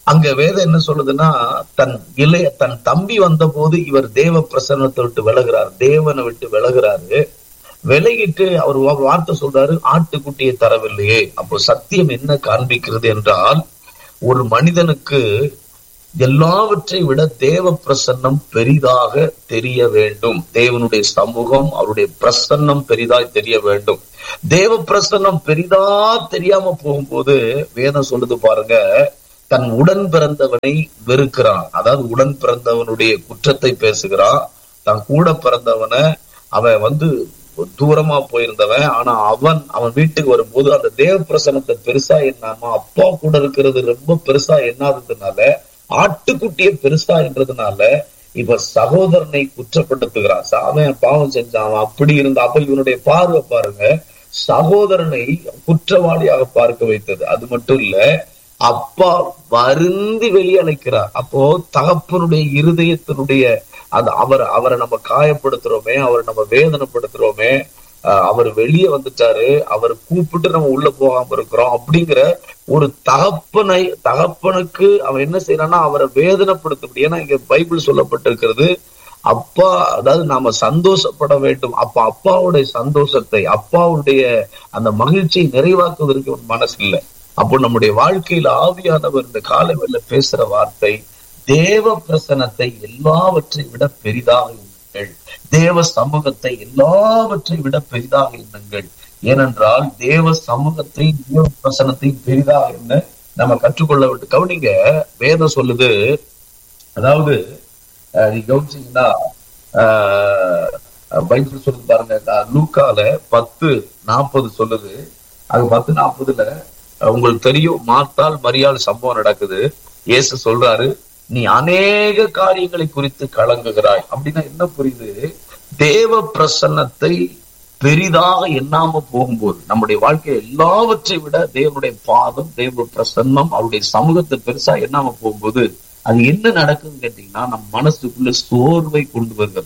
அங்க வேதம் என்ன சொல்லுதுன்னா தன் இளைய தன் தம்பி வந்த போது இவர் தேவ பிரசன்னத்தை விட்டு விலகுறார் தேவனை விட்டு விலகுறாரு விலகிட்டு அவர் வா- வார்த்தை சொல்றாரு ஆட்டுக்குட்டியை தரவில்லையே அப்போ சத்தியம் என்ன காண்பிக்கிறது என்றால் ஒரு மனிதனுக்கு எல்லாவற்றை விட தேவ பிரசன்னம் பெரிதாக தெரிய வேண்டும் தேவனுடைய சமூகம் அவருடைய பிரசன்னம் பெரிதாய் தெரிய வேண்டும் தேவ பிரசன்னம் பெரிதா தெரியாம போகும்போது வேதம் சொல்லுது பாருங்க தன் உடன் பிறந்தவனை வெறுக்கிறான் அதாவது உடன் பிறந்தவனுடைய குற்றத்தை பேசுகிறான் தன் கூட பிறந்தவனை அவன் வந்து தூரமா போயிருந்தவன் ஆனா அவன் அவன் வீட்டுக்கு வரும்போது அந்த தேவ பிரசனத்தை பெருசா எண்ணாம அப்பா கூட இருக்கிறது ரொம்ப பெருசா எண்ணாததுனால ஆட்டுக்குட்டியை பெருசா என்றதுனால இப்ப சகோதரனை குற்றப்படுத்துகிறான் ச- அவன் பாவம் செஞ்சான் அவன் அப்படி இருந்தா அப்ப இவனுடைய பார்வை பாருங்க சகோதரனை குற்றவாளியாக பார்க்க வைத்தது அது மட்டும் இல்ல அப்பா வருந்தி வெளியழைக்கிறார் அப்போ தகப்பனுடைய இருதயத்தினுடைய அது அவர் அவரை நம்ம காயப்படுத்துறோமே அவரை நம்ம வேதனைப்படுத்துறோமே அஹ் அவர் வெளியே வந்துட்டாரு அவர் கூப்பிட்டு நம்ம உள்ள போகாம இருக்கிறோம் அப்படிங்கிற ஒரு தகப்பனை தகப்பனுக்கு அவன் என்ன செய்யறான்னா அவரை வேதனைப்படுத்த முடியும் ஏன்னா இங்க பைபிள் சொல்லப்பட்டிருக்கிறது அப்பா அதாவது நாம சந்தோஷப்பட வேண்டும் அப்ப அப்பாவுடைய சந்தோஷத்தை அப்பாவுடைய அந்த மகிழ்ச்சியை நிறைவாக்குவதற்கு ஒரு மனசு இல்லை அப்போ நம்முடைய வாழ்க்கையில ஆவியானவர் இந்த காலவெல்ல பேசுற வார்த்தை தேவ பிரசனத்தை எல்லாவற்றை விட பெரிதாக எண்ணுங்கள் தேவ சமூகத்தை எல்லாவற்றை விட பெரிதாக எண்ணுங்கள் ஏனென்றால் தேவ சமூகத்தை தேவ பிரசனத்தை பெரிதாக என்ன நம்ம கற்றுக்கொள்ள விட்டு கவனிங்க வேதம் சொல்லுது அதாவது அஹ், நீ கவனிச்சீங்கன்னா ஆஹ், பைபிள் சொல்லுது பாருங்க அஹ், லூக்கால பத்து நாற்பது சொல்லுது அது பத்து நாற்பதுல உங்களுக்கு தெரியும் மார்த்தால் மரியாள் சம்பவம் நடக்குது இயேசு சொல்றாரு நீ அநேக காரியங்களை குறித்து கலங்குகிறாய் அப்படின்னா என்ன புரியுது தேவ பிரசன்னத்தை பெரிதாக எண்ணாம போகும்போது நம்முடைய வாழ்க்கை எல்லாவற்றை விட தேவனுடைய பாதம் தேவ பிரசன்னம் அவருடைய சமூகத்தை பெருசா எண்ணாம போகும்போது அது என்ன நடக்குதுன்னு கேட்டீங்கன்னா நம் மனசுக்குள்ள சோர்வை கொண்டு வருகிறது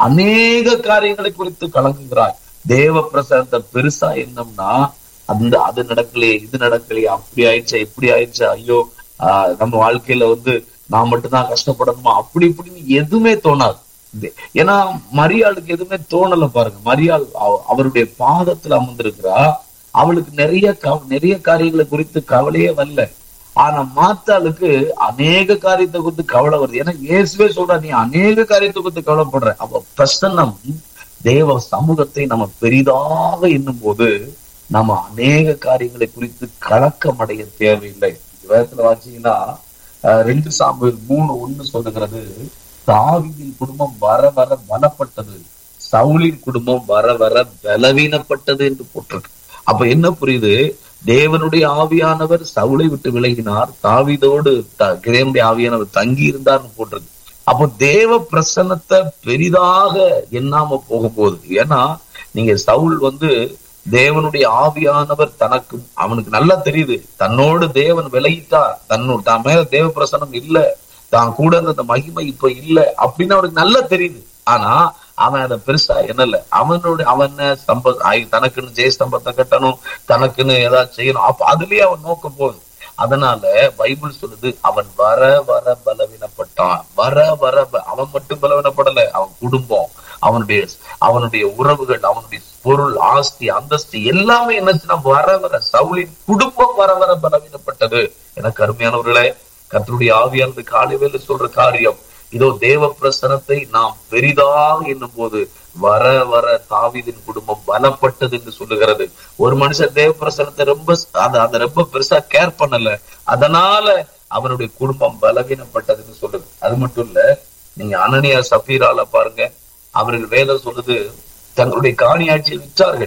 அநேக காரியங்களை குறித்து கலங்குகிறாய் தேவ பிரசனத்தை பெருசா எண்ணம்னா அந்த அது நடக்கலையே இது நடக்கலையே அப்படி ஆயிடுச்சா இப்படி ஆயிடுச்சா ஐயோ ஆஹ் நம்ம வாழ்க்கையில வந்து நான் மட்டும்தான் கஷ்டப்படணுமா அப்படி இப்படின்னு எதுவுமே தோணாது இது- ஏன்னா மரியாளுக்கு எதுவுமே தோணல பாருங்க மரியாள் அவ- அவருடைய பாதத்துல அமர்ந்திருக்கிறா அவளுக்கு நிறைய கவ- நிறைய காரியங்களை குறித்து கவலையே வரல ஆனா மாத்தாளுக்கு அநேக காரியத்தை குறித்து கவலை வருது ஏன்னா இயேசுவே சொல்றா நீ அநேக காரியத்தை குறித்து கவலைப்படுற அப்ப பிரசன்னம் தேவ சமூகத்தை நம்ம பெரிதாக எண்ணும் போது நம்ம அநேக காரியங்களை குறித்து கலக்கம் அடைய தேவையில்லை இந்த வேதத்துல வாச்சீங்கன்னா அஹ், ரெண்டு சாம்பல் மூணு ஒண்ணு சொல்லுகிறது தாவீதின் குடும்பம் வர வர பலப்பட்டது சவுலின் குடும்பம் வர வர பலவீனப்பட்டது என்று போட்டிருக்கு அப்ப என்ன புரியுது தேவனுடைய ஆவியானவர் சவுளை விட்டு விலகினார் தாவீதோடு த- தேவனுடைய ஆவியானவர் தங்கி இருந்தார்னு போட்டிருக்கு அப்போ தேவ பிரசன்னத்தை பெரிதாக எண்ணாம போகும்போது ஏன்னா நீங்க சவுல் வந்து தேவனுடைய ஆவியானவர் தனக்கு அவனுக்கு நல்லா தெரியுது தன்னோடு தேவன் விலகிட்டார் தன்னோட தான் மேல தேவ பிரசன்னம் இல்ல தான் கூட இருந்த அந்த மகிமை இப்ப இல்ல அப்படின்னு அவனுக்கு நல்லா தெரியுது ஆனா அவன் அதை பெருசா என்னல அவனோட அவன் ஸ்தம்ப ஆய்- தனக்குன்னு ஜெய ஸ்தம்பத்தை கட்டணும் தனக்குன்னு ஏதாவது செய்யணும் அப்ப அதுலயே அவன் நோக்கம் போகுது அதனால பைபிள் சொல்லுது அவன் வர வர பலவீனப்பட்டான் வர வர ப- அவன் மட்டும் பலவீனப்படல அவன் குடும்பம் அவனுடைய அவனுடைய உறவுகள் அவனுடைய பொருள் ஆஸ்தி அந்தஸ்து எல்லாமே என்னச்சுன்னா வர வர சவுலின் குடும்பம் வர வர பலவீனப்பட்டது எனக்கு அருமையானவர்களே கர்த்தருடைய ஆவியானது காலை வேலை சொல்ற காரியம் இதோ தேவ பிரசனத்தை நாம் பெரிதாக என்னும் போது வர வர தாவீதின் குடும்பம் பலப்பட்டது என்று சொல்லுகிறது ஒரு மனுஷன் தேவ பிரசனத்தை ரொம்ப அதை அதை ரொம்ப பெருசா கேர் பண்ணல அதனால அவனுடைய குடும்பம் பலவீனப்பட்டதுன்னு சொல்லுது அது மட்டும் இல்ல நீங்க அனனியா சபீரால பாருங்க அவர்கள் வேதம் சொல்லுது தங்களுடைய காணியாட்சியை விற்றார்கள்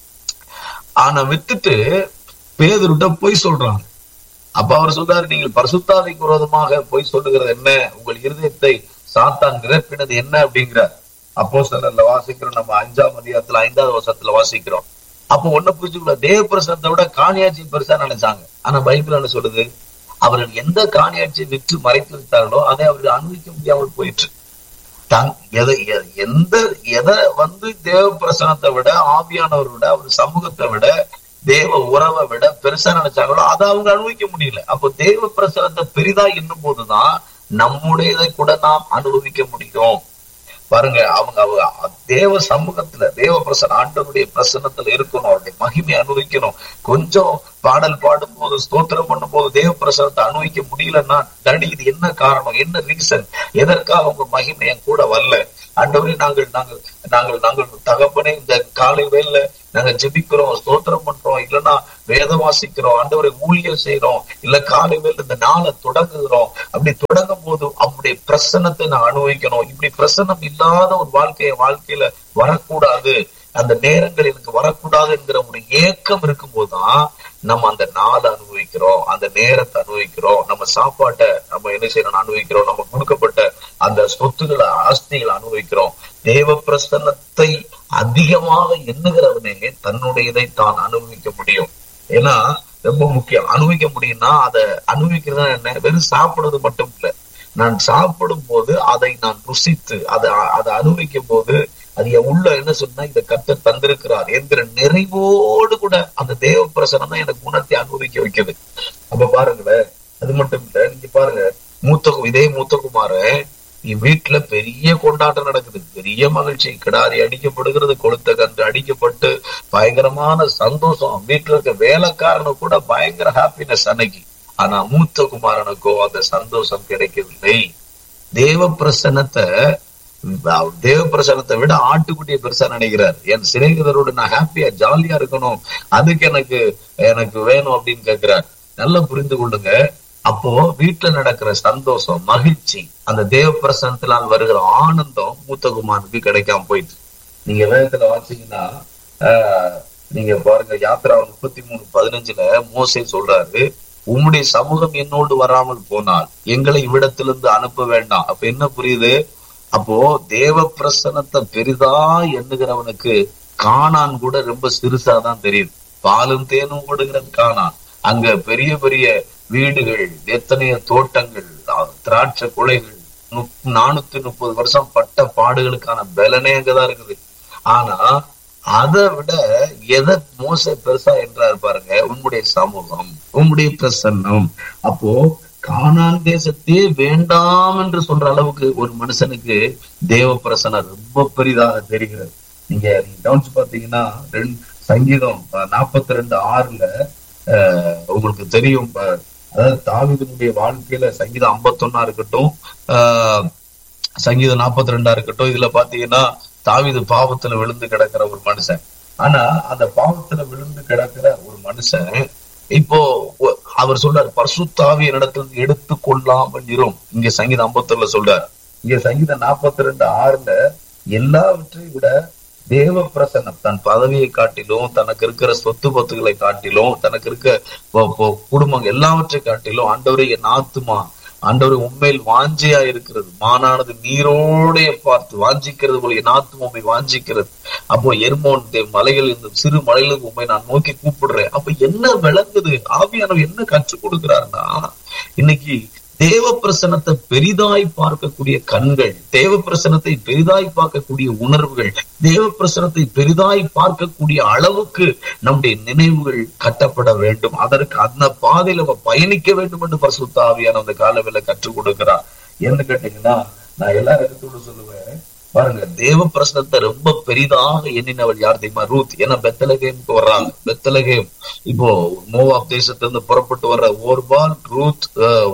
ஆனா வித்துட்டு பேதருட்ட போய் சொல்றாங்க அப்ப அவர் சொல்றாரு நீங்கள் பரிசுத்தாவிக்கு விரோதமாக போய் சொல்லுகிறது என்ன உங்கள் இருதயத்தை சாத்தான் நிரப்பினது என்ன அப்படிங்கிறார் அப்போ சிலர்ல வாசிக்கிறோம் நம்ம அஞ்சாம் அதிகாரத்துல ஐந்தாவது வருஷத்துல வாசிக்கிறோம் அப்போ ஒன்ன புரிஞ்சுக்கல தேவ பிரசனத்தை விட காணியாட்சி பெருசா நினைச்சாங்க ஆனா பைபிள் என்ன சொல்லுது அவர்கள் எந்த காணியாட்சியை விற்று மறைத்து வைத்தார்களோ அதை அவர்கள் அனுபவிக்க முடியாமல் போயிற்று தன் எதை எ- எந்த எதை வந்து தேவ பிரசனத்தை விட ஆவியானவரை விட அவர் சமூகத்தை விட தேவ உறவை விட பெருசா நினைச்சாங்களோ அதை அவங்க அனுபவிக்க முடியல அப்போ தேவ பிரசனத்தை பெரிதா என்னும் போதுதான் நம்முடையதை கூட நாம் அனுபவிக்க முடியும் பாருங்க அவங்க அவங்க தேவ சமூகத்துல தேவ பிரசன ஆண்டவருடைய பிரசன்னத்துல இருக்கணும் அவருடைய மகிமை அனுபவிக்கணும் கொஞ்சம் பாடல் பாடும் போது ஸ்தோத்திரம் பண்ணும் போது தேவ பிரசனத்தை அனுபவிக்க முடியலன்னா டடி இது என்ன காரணம் என்ன ரீசன் எதற்காக உங்க மகிமை என் கூட வரல ஆண்டவரே நாங்கள் நாங்கள் நாங்கள் நாங்கள் தகப்பனே இந்த காலை வேலை நாங்க ஜெபிக்கிறோம் ஸ்தோத்திரம் பண்றோம் இல்லைன்னா வேதம் வாசிக்கிறோம் ஆண்டவரை ஊழியர் செய்யறோம் இல்ல காலை வேலை இந்த நாளை தொடங்குகிறோம் அப்படி தொடங்கும் போது அவருடைய பிரசன்னத்தை நான் அனுபவிக்கணும் இப்படி பிரசன்னம் இல்லாத ஒரு வாழ்க்கைய வாழ்க்கையில வரக்கூடாது அந்த நேரங்கள் எனக்கு வரக்கூடாது என்கிற ஒரு ஏக்கம் இருக்கும்போதுதான் நம்ம அந்த நாளை அனுபவிக்கிறோம் அந்த நேரத்தை அனுபவிக்கிறோம் நம்ம சாப்பாட்டை நம்ம என்ன செய்யணும் அனுபவிக்கிறோம் நம்ம கொடுக்கப்பட்ட அந்த சொத்துக்களை ஆஸ்திகளை அனுபவிக்கிறோம் தேவ பிரசன்னத்தை அதிகமாக எண்ணுகிறவனே தன்னுடையதை தான் அனுபவிக்க முடியும் ஏன்னா ரொம்ப முக்கியம் அனுபவிக்க முடியும்னா அதை அனுபவிக்கிறது என்ன வெறும் சாப்பிடுறது மட்டும் இல்ல நான் சாப்பிடும் போது அதை நான் ருசித்து அதை அதை அனுபவிக்கும் போது அது என் உள்ள என்ன சொன்னா இந்த கத்த தந்திருக்கிறார் என்கிற நிறைவோடு கூட அந்த தேவ பிரசனம் தான் எனக்கு குணத்தை அனுபவிக்க வைக்குது அப்ப பாருங்களேன் அது மட்டும் இல்ல நீங்க பாருங்க மூத்த இதே மூத்தகுமாரன் வீட்டுல பெரிய கொண்டாட்டம் நடக்குது பெரிய மகிழ்ச்சி கிடாரி அடிக்கப்படுகிறது கொளுத்த கன்று அடிக்கப்பட்டு பயங்கரமான சந்தோஷம் வீட்டுல இருக்க வேலைக்காரனு கூட பயங்கர ஹாப்பினஸ் அன்னைக்கு ஆனா மூத்த குமாரனுக்கோ அந்த சந்தோஷம் கிடைக்கவில்லை தேவ பிரசன்னத்தை தேவ பிரசனத்தை விட ஆட்டுக்குட்டியை பெருசா நினைக்கிறார் என் சிநேகிதரோடு நான் ஹாப்பியா ஜாலியா இருக்கணும் அதுக்கு எனக்கு எனக்கு வேணும் அப்படின்னு கேட்கிறார் நல்லா புரிந்து கொள்ளுங்க அப்போ வீட்டுல நடக்கிற சந்தோஷம் மகிழ்ச்சி அந்த தேவ பிரசனத்தினால் வருகிற ஆனந்தம் மூத்தகுமாருக்கு கிடைக்காம போயிட்டு நீங்க வேதத்துல வாசிங்கன்னா ஆஹ் நீங்க பாருங்க யாத்திரா முப்பத்தி மூணு பதினஞ்சுல மோசே சொல்றாரு உம்முடைய சமூகம் என்னோடு வராமல் போனால் எங்களை இவ்விடத்திலிருந்து அனுப்ப வேண்டாம் அப்ப என்ன புரியுது அப்போ தேவ பிரசனத்தை பெரிதா எண்ணுகிறவனுக்கு காணான் கூட ரொம்ப சிறுசா தான் தெரியுது பாலும் தேனும் ஓடுகிறது காணான் அங்க பெரிய பெரிய வீடுகள் எத்தனைய தோட்டங்கள் திராட்சை குலைகள் நானூத்தி முப்பது வருஷம் பட்ட பாடுகளுக்கான பலனே அங்கதான் இருக்குது ஆனா அதை விட எதை மோச பெருசா என்றார் பாருங்க உன்னுடைய சமூகம் உன்னுடைய பிரசன்னம் அப்போ கானான் தேசத்தையே வேண்டாம் என்று சொல்ற அளவுக்கு ஒரு மனுஷனுக்கு தேவ பிரசனம் ரொம்ப பெரிதாக தெரிகிறது நீங்க நீங்க கவனிச்சு பாத்தீங்கன்னா ரெண்டு சங்கீதம் நாற்பத்தி ரெண்டு ஆறுல உங்களுக்கு தெரியும் அதாவது தாவிதனுடைய வாழ்க்கையில சங்கீதம் ஐம்பத்தொன்னா இருக்கட்டும் ஆஹ் சங்கீதம் நாற்பத்தி ரெண்டா இருக்கட்டும் இதுல பாத்தீங்கன்னா தாவிது பாவத்துல விழுந்து கிடக்கிற ஒரு மனுஷன் ஆனா அந்த பாவத்துல விழுந்து கிடக்கிற ஒரு மனுஷன் இப்போ அவர் சொல்றாரு பர்சுத்தாவி இடத்துல எடுத்து கொள்ளாமல் இரும் இங்க சங்கீதம் ஐம்பத்தொன்னுல சொல்றாரு இங்க சங்கீதம் நாற்பத்தி ரெண்டு ஆறுல எல்லாவற்றையும் விட தேவ பிரசன்னம் தன் பதவியை காட்டிலும் தனக்கு இருக்கிற சொத்து பத்துகளை காட்டிலும் தனக்கு இருக்க குடும்பம் எல்லாவற்றை காட்டிலும் ஆண்டவரை என் ஆத்துமா ஆண்டவர் உண்மையில் வாஞ்சியா இருக்கிறது மானானது நீரோடைய பார்த்து வாஞ்சிக்கிறது போல என் ஆத்துமா உண்மை வாஞ்சிக்கிறது அப்போ எர்மோன் மலைகள் இந்த சிறு மலைகளுக்கு உண்மை நான் நோக்கி கூப்பிடுறேன் அப்ப என்ன விளங்குது ஆவியானவர் என்ன கற்றுக் கொடுக்கிறாருன்னா இன்னைக்கு தேவ பிரசனத்தை பெரிதாய் பார்க்கக்கூடிய கண்கள் தேவ பிரசனத்தை பெரிதாய் பார்க்கக்கூடிய உணர்வுகள் தேவ பிரசனத்தை பெரிதாய் பார்க்கக்கூடிய அளவுக்கு நம்முடைய நினைவுகள் கட்டப்பட வேண்டும் அதற்கு அந்த பாதையில நம்ம பயணிக்க வேண்டும் என்று பரிசுத்தாவியான அந்த காலவில கற்றுக் கொடுக்கிறார் என்ன கேட்டீங்கன்னா நான் எல்லா இடத்தோட சொல்லுவேன் பாருங்க தேவ பிரசனத்தை ரொம்ப பெரிதாக எண்ணினவள் யார் தெரியுமா ரூத் ஏன்னா பெத்தலகேமுக்கு வர்றாங்க பெத்தலகேம் இப்போ மோவாப் தேசத்திலிருந்து புறப்பட்டு வர்ற ஓர்பால் ரூத்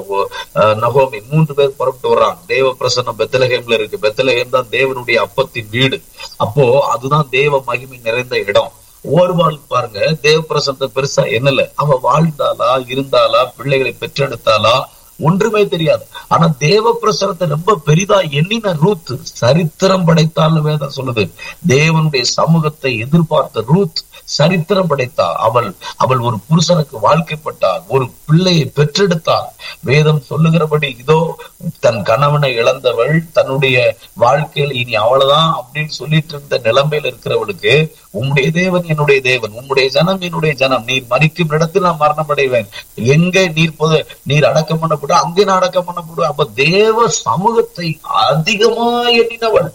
நகோமி மூன்று பேர் புறப்பட்டு வர்றாங்க தேவ பிரசனம் பெத்தலகேம்ல இருக்கு பெத்தலகேம் தான் தேவனுடைய அப்பத்தின் வீடு அப்போ அதுதான் தேவ மகிமை நிறைந்த இடம் ஓர்வாள் பாருங்க தேவ பிரசனத்தை பெருசா என்னல அவ வாழ்ந்தாளா இருந்தாளா பிள்ளைகளை பெற்றெடுத்தாளா ஒன்றுமே தெரியாது ஆனா தேவ பிரசனத்தை ரொம்ப பெரிதா எண்ணின ரூத் சரித்திரம் படைத்தால் வேதம் சொல்லுது தேவனுடைய சமூகத்தை எதிர்பார்த்த ரூத் சரித்திரம் படைத்தா அவள் அவள் ஒரு புருஷனுக்கு வாழ்க்கைப்பட்டாள் ஒரு பிள்ளையை பெற்றெடுத்தாள் வேதம் சொல்லுகிறபடி இதோ தன் கணவனை இழந்தவள் தன்னுடைய வாழ்க்கையில் இனி அவ்வளவுதான் அப்படின்னு சொல்லிட்டு இருந்த நிலைமையில இருக்கிறவளுக்கு உம்முடைய தேவன் என்னுடைய தேவன் உம்முடைய ஜனம் என்னுடைய ஜனம் நீர் மறிக்கும் இடத்தில் நான் மரணம் அடைவேன் எங்க நீர் பொது நீர் அடக்கம் பண்ணப்படும் அங்கே நான் அடக்கம் பண்ணப்படும் அப்ப தேவ சமூகத்தை அதிகமா எண்ணினவள்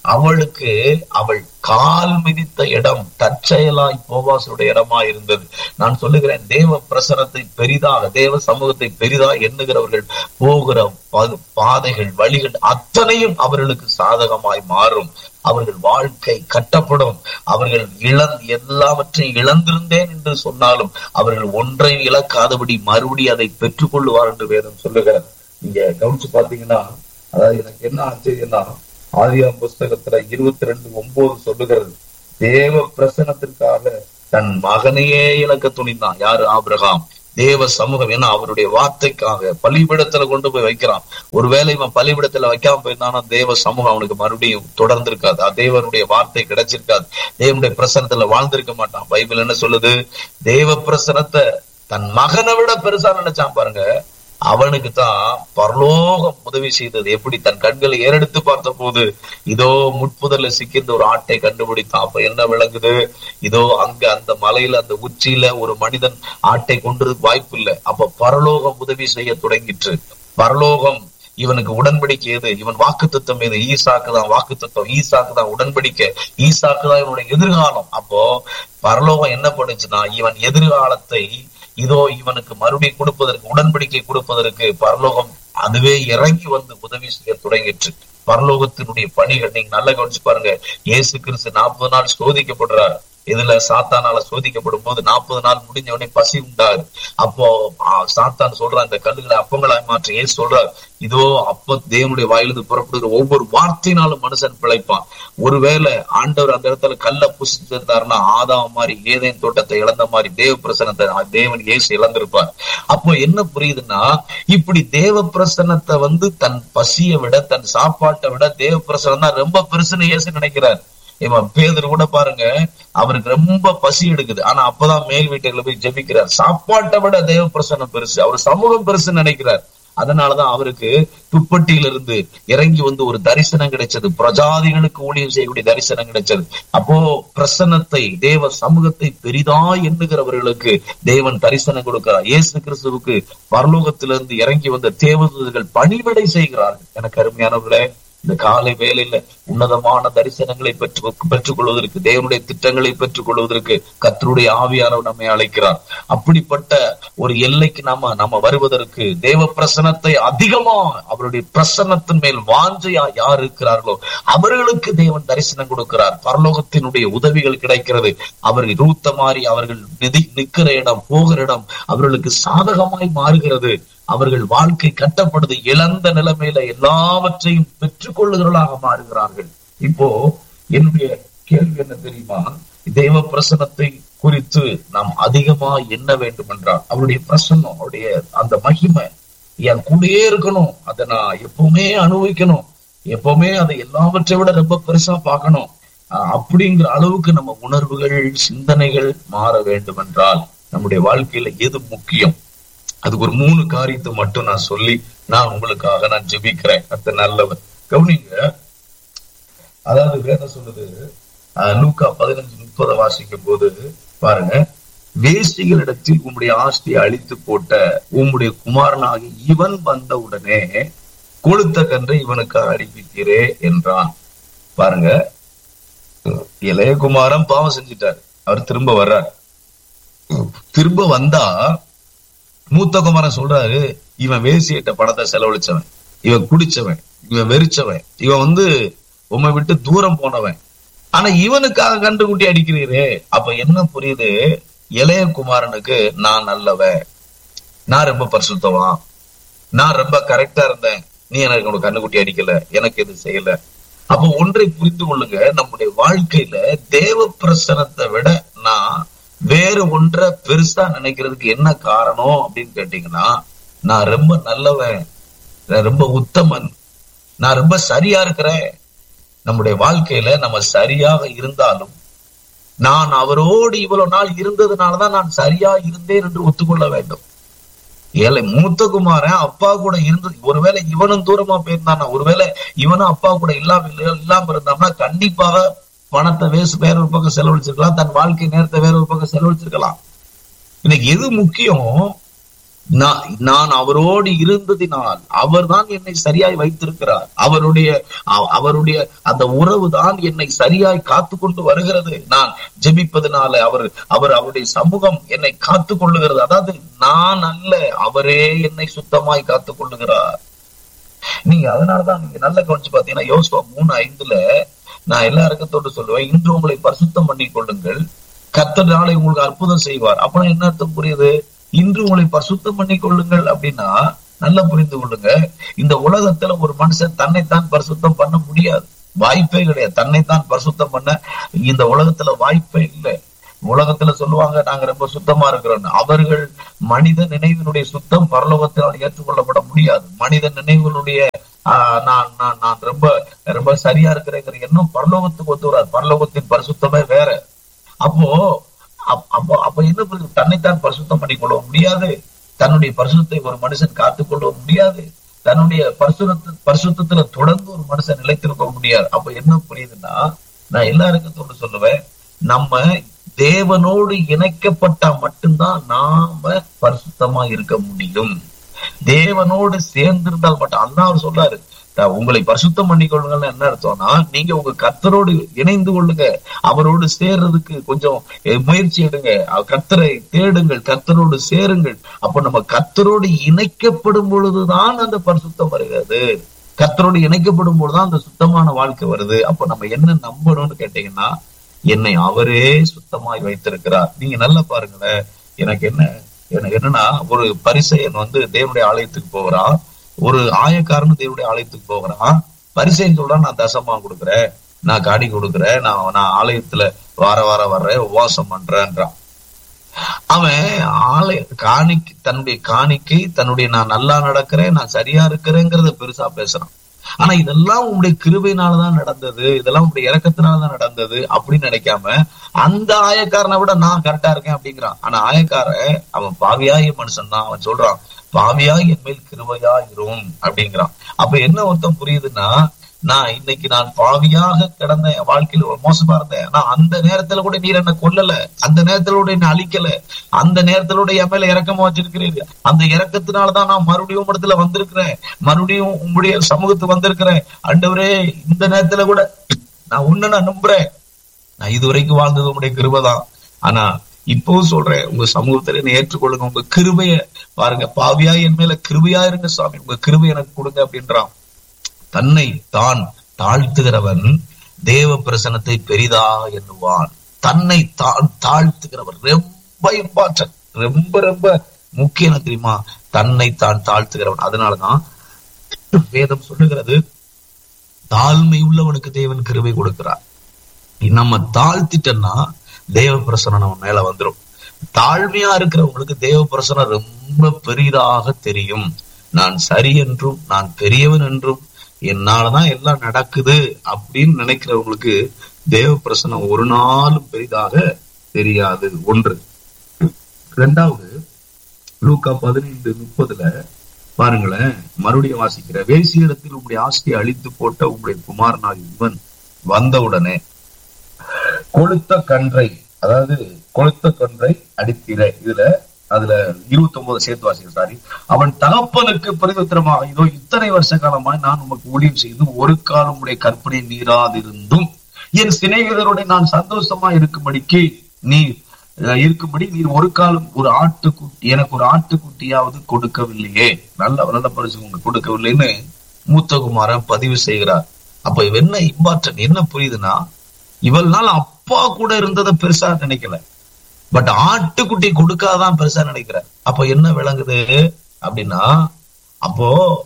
அவளுக்கு அவள் கால் மிதித்த இடம் தற்செயலாய் போவாசுடைய இடமா இருந்தது நான் சொல்லுகிறேன் தேவ பிரசனத்தை பெரிதாக தேவ சமூகத்தை பெரிதாக எண்ணுகிறவர்கள் போகிற பா- பாதைகள் வழிகள் அத்தனையும் அவர்களுக்கு சாதகமாய் மாறும் அவர்கள் வாழ்க்கை கட்டப்படும் அவர்கள் இழந் எல்லாவற்றையும் இழந்திருந்தேன் என்று சொன்னாலும் அவர்கள் ஒன்றை இழக்காதபடி மறுபடி அதை பெற்றுக் கொள்ளுவார் என்று வேதம் சொல்லுகிறார் நீங்க கவனிச்சு பாத்தீங்கன்னா அதாவது எனக்கு என்ன ஆச்சரியம்னா ஆதியாம் புஸ்தகத்துல இருபத்தி ரெண்டு ஒன்பது சொல்லுகிறது தேவ பிரசனத்திற்காக தன் மகனையே இழக்க துணிந்தான் யாரு ஆபிரகாம் தேவ சமூகம் ஏன்னா அவருடைய வார்த்தைக்காக பலிபிடத்துல கொண்டு போய் வைக்கிறான் ஒருவேளை இவன் பலிபிடத்துல வைக்காம போயிருந்தானா தேவ சமூகம் அவனுக்கு மறுபடியும் தொடர்ந்து இருக்காது தேவனுடைய வார்த்தை கிடைச்சிருக்காது தேவனுடைய பிரசனத்துல வாழ்ந்திருக்க மாட்டான் பைபிள் என்ன சொல்லுது தேவ பிரசனத்தை தன் மகனை விட பெருசா நினைச்சான் பாருங்க அவனுக்கு தான் பரலோகம் உதவி செய்தது எப்படி தன் கண்களை ஏறெடுத்து பார்த்த போது இதோ முட்புதல்ல சிக்கின்ற ஒரு ஆட்டை கண்டுபிடித்தான் அப்ப என்ன விளங்குது இதோ அங்க அந்த மலையில அந்த உச்சியில ஒரு மனிதன் ஆட்டை கொண்டிருக்க வாய்ப்பு இல்லை அப்ப பரலோகம் உதவி செய்ய தொடங்கிற்று பரலோகம் இவனுக்கு உடன்படிக்கை எது இவன் வாக்கு தத்துவம் எது ஈசாக்கு தான் வாக்கு தத்துவம் ஈசாக்கு தான் உடன்படிக்கை ஈசாக்கு தான் இவனுடைய எதிர்காலம் அப்போ பரலோகம் என்ன பண்ணுச்சுன்னா இவன் எதிர்காலத்தை இதோ இவனுக்கு மறுபடியும் கொடுப்பதற்கு உடன்படிக்கை கொடுப்பதற்கு பரலோகம் அதுவே இறங்கி வந்து உதவி செய்ய தொடங்கிற்று பரலோகத்தினுடைய பணிகள் நீங்க நல்லா கவனிச்சு பாருங்க இயேசு கிறிஸ்து நாற்பது நாள் சோதிக்கப்படுறார் இதுல சாத்தானால சோதிக்கப்படும் போது நாற்பது நாள் முடிஞ்ச உடனே பசி உண்டாரு அப்போ ஆ, சாத்தான் சொல்றான் இந்த கல்லுகளை அப்பங்களாய் மாற்றி ஏசு சொல்றார் இதோ அப்ப தேவனுடைய வாயிலிருந்து புறப்படுகிற ஒவ்வொரு வார்த்தையினாலும் மனுஷன் பிழைப்பான் ஒருவேளை ஆண்டவர் அந்த இடத்துல கல்ல புசிச்சிருந்தாருன்னா ஆதாம் மாதிரி ஏதேன் தோட்டத்தை இழந்த மாதிரி தேவ பிரசனத்தை தேவன் இயேசு இழந்திருப்பார் அப்போ என்ன புரியுதுன்னா இப்படி தேவ பிரசனத்தை வந்து தன் பசியை விட தன் சாப்பாட்டை விட தேவ பிரசனம் தான் ரொம்ப பெருசுன்னு இயேசு நினைக்கிறார் இவன் பேதர் கூட பாருங்க அவருக்கு ரொம்ப பசி எடுக்குது ஆனா அப்பதான் மேல் வீட்டுல போய் ஜெபிக்கிறார் சாப்பாட்டை விட தேவ பிரசனம் பெருசு அவர் சமூகம் பெருசுன்னு நினைக்கிறார் அதனாலதான் அவருக்கு துப்பட்டியிலிருந்து இறங்கி வந்து ஒரு தரிசனம் கிடைச்சது பிரஜாதிகளுக்கு ஊழியம் செய்யக்கூடிய தரிசனம் கிடைச்சது அப்போ பிரசன்னத்தை தேவ சமூகத்தை பெரிதா எண்ணுகிறவர்களுக்கு தேவன் தரிசனம் கொடுக்கிறார் இயேசு கிறிஸ்துவுக்கு பரலோகத்திலிருந்து இறங்கி வந்த தேவதூதர்கள் பணிவிடை செய்கிறார்கள் எனக்கு அருமையானவர்களே இந்த காலை வேலையில உன்னதமான தரிசனங்களை பெற்று பெற்றுக் கொள்வதற்கு தேவனுடைய திட்டங்களை பெற்றுக் கொள்வதற்கு கத்தருடைய ஆவியானவர் நம்மை அழைக்கிறார் அப்படிப்பட்ட ஒரு எல்லைக்கு நாம நம்ம வருவதற்கு தேவ பிரசனத்தை அதிகமா அவருடைய பிரசன்னத்தின் மேல் வாஞ்சையா யார் இருக்கிறார்களோ அவர்களுக்கு தேவன் தரிசனம் கொடுக்கிறார் பரலோகத்தினுடைய உதவிகள் கிடைக்கிறது அவர்கள் ரூத்த மாறி அவர்கள் நிதி நிக்கிற இடம் போகிற இடம் அவர்களுக்கு சாதகமாய் மாறுகிறது அவர்கள் வாழ்க்கை கட்டப்படுது இழந்த நிலைமையில எல்லாவற்றையும் பெற்றுக் கொள்ளுகிறவர்களாக மாறுகிறார்கள் இப்போ என்னுடைய கேள்வி என்ன தெரியுமா தெய்வ பிரசனத்தை குறித்து நாம் அதிகமா எண்ண வேண்டும் என்றால் அவருடைய பிரசன்னம் அவருடைய அந்த மகிமை என் கூடயே இருக்கணும் அதை நான் எப்பவுமே அனுபவிக்கணும் எப்பவுமே அதை எல்லாவற்றை விட ரொம்ப பெருசா பார்க்கணும் அஹ் அப்படிங்கிற அளவுக்கு நம்ம உணர்வுகள் சிந்தனைகள் மாற வேண்டும் என்றால் நம்முடைய வாழ்க்கையில எது முக்கியம் அதுக்கு ஒரு மூணு காரியத்தை மட்டும் நான் சொல்லி நான் உங்களுக்காக நான் ஜெபிக்கிறேன் அது நல்லவர் கவனிங்க அதாவது வேதம் சொல்லுது அஹ், லூக்கா பதினஞ்சு முப்பதை வாசிக்கும் போது பாருங்க வேசிகளிடத்தில் உம்முடைய ஆஸ்தியை அழித்து போட்ட உம்முடைய குமாரனாகி இவன் வந்த உடனே கொளுத்த கன்றை இவனுக்கு அறிவிக்கிறே என்றான் பாருங்க இளைய குமாரன் பாவம் செஞ்சிட்டாரு அவர் திரும்ப வர்றார் திரும்ப வந்தா மூத்த குமாரன் சொல்றாரு இவன் வேசியிட்ட பணத்தை செலவழிச்சவன் இவன் குடிச்சவன் இவன் வெறிச்சவன் இவன் வந்து உம்மை விட்டு தூரம் போனவன் ஆனா இவனுக்காக கண்டுகுட்டி அடிக்கிறீரே அப்ப என்ன புரியுது இளைய குமாரனுக்கு நான் நல்லவன் நான் ரொம்ப பரிசுத்தவான் நான் ரொம்ப கரெக்டா இருந்தேன் நீ எனக்கு உனக்கு கண்ணுக்குட்டி அடிக்கல எனக்கு எது செய்யல அப்ப ஒன்றை புரிந்து கொள்ளுங்க நம்முடைய வாழ்க்கையில தேவ பிரசனத்தை விட நான் வேற ஒன்றை பெருசா நினைக்கிறதுக்கு என்ன காரணம் அப்படின்னு கேட்டீங்கன்னா நான் ரொம்ப நல்லவன் நான் ரொம்ப உத்தமன் நான் ரொம்ப சரியா இருக்கிறேன் நம்முடைய வாழ்க்கையில நம்ம சரியாக இருந்தாலும் நான் அவரோடு இவ்வளவு நாள் இருந்ததுனாலதான் நான் சரியா இருந்தேன் என்று ஒத்துக்கொள்ள வேண்டும் ஏழை மூத்த குமாரன் அப்பா கூட இருந்து ஒருவேளை இவனும் தூரமா போயிருந்தானா ஒருவேளை இவனும் அப்பா கூட இல்லாம இல்ல- இல்லாம இருந்தான்னா கண்டிப்பாக பணத்தை வேசு வேற ஒரு பக்கம் செலவழிச்சிருக்கலாம் தன் வாழ்க்கை நேரத்தை வேற ஒரு பக்கம் செலவழிச்சிருக்கலாம் இன்னைக்கு எது முக்கியம் நான் நான் அவரோடு இருந்ததினால் அவர்தான் என்னை சரியாய் வைத்திருக்கிறார் அவருடைய அவ- அவருடைய அந்த உறவு தான் என்னை சரியாய் காத்து கொண்டு வருகிறது நான் ஜெபிப்பதனால அவர் அவர் அவருடைய சமூகம் என்னை காத்து கொள்ளுகிறது அதாவது நான் அல்ல அவரே என்னை சுத்தமாய் காத்து கொள்ளுகிறார் நீங்க அதனாலதான் நீங்க நல்ல கவனிச்சு பாத்தீங்கன்னா யோசுவா மூணு ஐந்துல நான் எல்லா இறக்கத்தோடு சொல்லுவேன் இன்று உங்களை பரிசுத்தம் பண்ணிக் கொள்ளுங்கள் கர்த்தர் நாளை உங்களுக்கு அற்புதம் செய்வார் அப்ப என்ன அர்த்தம் புரியுது இன்று உங்களை பரிசுத்தம் பண்ணிக் கொள்ளுங்கள் அப்படின்னா நல்லா புரிந்து கொள்ளுங்க இந்த உலகத்துல ஒரு மனுஷன் தன்னைத்தான் பரிசுத்தம் பண்ண முடியாது வாய்ப்பே கிடையாது தன்னைத்தான் பரிசுத்தம் பண்ண இந்த உலகத்துல வாய்ப்பே இல்லை உலகத்துல சொல்லுவாங்க நாங்க ரொம்ப சுத்தமா இருக்கிறோம் அவர்கள் மனித நினைவினுடைய சுத்தம் பரலோகத்தினால் ஏற்றுக்கொள்ளப்பட முடியாது மனித நினைவுகளுடைய ஆஹ், நான் நான் நான் ரொம்ப ரொம்ப சரியா இருக்கிறேங்கிற எண்ணம் பரலோகத்துக்கு ஒத்து வராது பரலோகத்தின் பரிசுத்தமே வேற அப்போ அப்- அப்போ அப்ப என்ன புரியுது? தன்னைத்தான் பரிசுத்தம் பண்ணிக் கொள்ள முடியாது தன்னுடைய பரிசுத்தை ஒரு மனுஷன் காத்துக் கொள்ள முடியாது தன்னுடைய பரிசுத்த பரிசுத்தத்துல தொடர்ந்து ஒரு மனுஷன் நிலைத்திருக்க முடியாது அப்ப என்ன புரியுதுன்னா நான் எல்லாருக்கும் சொல்லுவேன் நம்ம தேவனோடு இணைக்கப்பட்டா மட்டும்தான் நாம பரிசுத்தமா இருக்க முடியும் தேவனோடு சேர்ந்திருந்தால் மட்டும் அதான் அவர் சொல்றாரு த- உங்களை பரிசுத்தம் பண்ணிக்கொள்ளுங்கள்னு என்ன அர்த்தம்னா நீங்க உங்க கர்த்தரோடு இணைந்து கொள்ளுங்க அவரோடு சேர்றதுக்கு கொஞ்சம் எ, முயற்சி எடுங்க அவ- கர்த்தரை தேடுங்கள் கர்த்தரோடு சேருங்கள் அப்ப நம்ம கர்த்தரோடு இணைக்கப்படும் பொழுதுதான் அந்த பரிசுத்தம் வருகிறது கர்த்தரோடு இணைக்கப்படும் பொழுதுதான் அந்த சுத்தமான வாழ்க்கை வருது அப்ப நம்ம என்ன நம்பணும்னு கேட்டீங்கன்னா என்னை அவரே சுத்தமாய் வைத்திருக்கிறார் நீங்க நல்லா பாருங்களேன் எனக்கு என்ன எனக்கு என்னன்னா ஒரு பரிசையன் வந்து தேவனுடைய ஆலயத்துக்கு போகிறான் ஒரு ஆயக்காரன் தேவனுடைய ஆலயத்துக்கு போகிறான் பரிசையன் சொல்றான் நான் தசமா கொடுக்குறேன் நான் காடி கொடுக்குறேன் நான் நான் ஆலயத்துல வார வாரம் வர்றேன் உபவாசம் பண்றேன்றான் அவன் ஆலய காணிக்கை தன்னுடைய காணிக்கை தன்னுடைய நான் நல்லா நடக்கிறேன் நான் சரியா இருக்கிறேங்கிறத பெருசா பேசுறான் ஆனா இதெல்லாம் உங்களுடைய கிருபையினாலதான் நடந்தது இதெல்லாம் உங்களுடைய இறக்கத்தினாலதான் நடந்தது அப்படின்னு நினைக்காம அந்த ஆயக்காரனை விட நான் கரெக்டா இருக்கேன் அப்படிங்கிறான் ஆனா ஆயக்காரன் அவன் பாவியாய மனுஷன் தான் அவன் சொல்றான் பாவியாய் என் மேல் கிருபையா இரும் அப்படிங்கிறான் அப்ப என்ன அர்த்தம் புரியுதுன்னா நான் இன்னைக்கு நான் பாவியாக கிடந்த என் வாழ்க்கையில ஒரு மோசமா இருந்தேன் ஆனா அந்த நேரத்துல கூட நீர் என்ன கொல்லல அந்த நேரத்துல கூட என்ன அழிக்கல அந்த நேரத்துல கூட என் மேல இறக்கமா வச்சிருக்கிறீங்க அந்த இறக்கத்தினாலதான் நான் மறுபடியும் இடத்துல வந்திருக்கிறேன் மறுபடியும் உங்களுடைய சமூகத்துக்கு வந்திருக்கிறேன் ஆண்டவரே இந்த நேரத்துல கூட நான் உன்ன நான் நம்புறேன் நான் இதுவரைக்கும் வாழ்ந்தது உங்களுடைய கிருபைதான் ஆனா இப்பவும் சொல்றேன் உங்க சமூகத்துல என்னை ஏற்றுக்கொள்ளுங்க உங்க கிருபைய பாருங்க பாவியா என் மேல கிருபையா இருங்க சாமி உங்க கிருபை எனக்கு கொடுங்க அப்படின்றான் தன்னை தான் தாழ்த்துகிறவன் தேவ பிரசனத்தை பெரிதா எண்ணுவான் தன்னை தான் தாழ்த்துகிறவன் ரொம்ப இம்பார்ட்டன்ட் ரொம்ப ரொம்ப முக்கியம் தெரியுமா தன்னை தான் தாழ்த்துகிறவன் அதனாலதான் வேதம் சொல்லுகிறது தாழ்மை உள்ளவனுக்கு தேவன் கிருபை கொடுக்கிறார் நம்ம தாழ்த்திட்டோம்னா தேவ பிரசனம் நம்ம மேல வந்துரும் தாழ்மையா இருக்கிறவங்களுக்கு தேவ பிரசனம் ரொம்ப பெரிதாக தெரியும் நான் சரி என்றும் நான் பெரியவன் என்றும் என்னாலதான் எல்லாம் நடக்குது அப்படின்னு நினைக்கிறவங்களுக்கு தேவ பிரசனம் ஒரு நாளும் பெரிதாக தெரியாது ஒன்று இரண்டாவது லூக்கா பதினைந்து முப்பதுல பாருங்களேன் மறுபடியும் வாசிக்கிற வேசியிடத்தில் உங்களுடைய ஆஸ்தியை அழித்து போட்ட உங்களுடைய குமாரனாக இவன் வந்தவுடனே கொளுத்த கன்றை அதாவது கொளுத்த கன்றை அடித்திர இதுல அதுல இருபத்தி ஒன்பது சேர்த்து வாசிக்க சாரி அவன் தகப்பனுக்கு பிரதித்திரமாக இதோ இத்தனை வருஷ காலமாய் நான் உமக்கு ஊழியம் செய்து ஒரு காலம் உடைய கற்பனை மீறாதிருந்தும் என் சிநேகிதருடைய நான் சந்தோஷமா இருக்கும்படிக்கு நீ அஹ், இருக்கும்படி நீர் ஒரு காலம் ஒரு ஆட்டுக்குட்டி எனக்கு ஒரு ஆட்டுக்குட்டியாவது கொடுக்கவில்லையே நல்ல நல்ல பரிசு கொடுக்கவில்லைன்னு மூத்த குமாரன் பதிவு செய்கிறார் அப்ப இவ என்ன இம்பார்ட்டன் என்ன புரியுதுன்னா இவள் நாள் அப்பா கூட இருந்ததை பெருசா நினைக்கல பட் ஆட்டுக்குட்டி கொடுக்காதான் பெருசா நினைக்கிற அப்ப என்ன விளங்குது அப்படின்னா அப்போ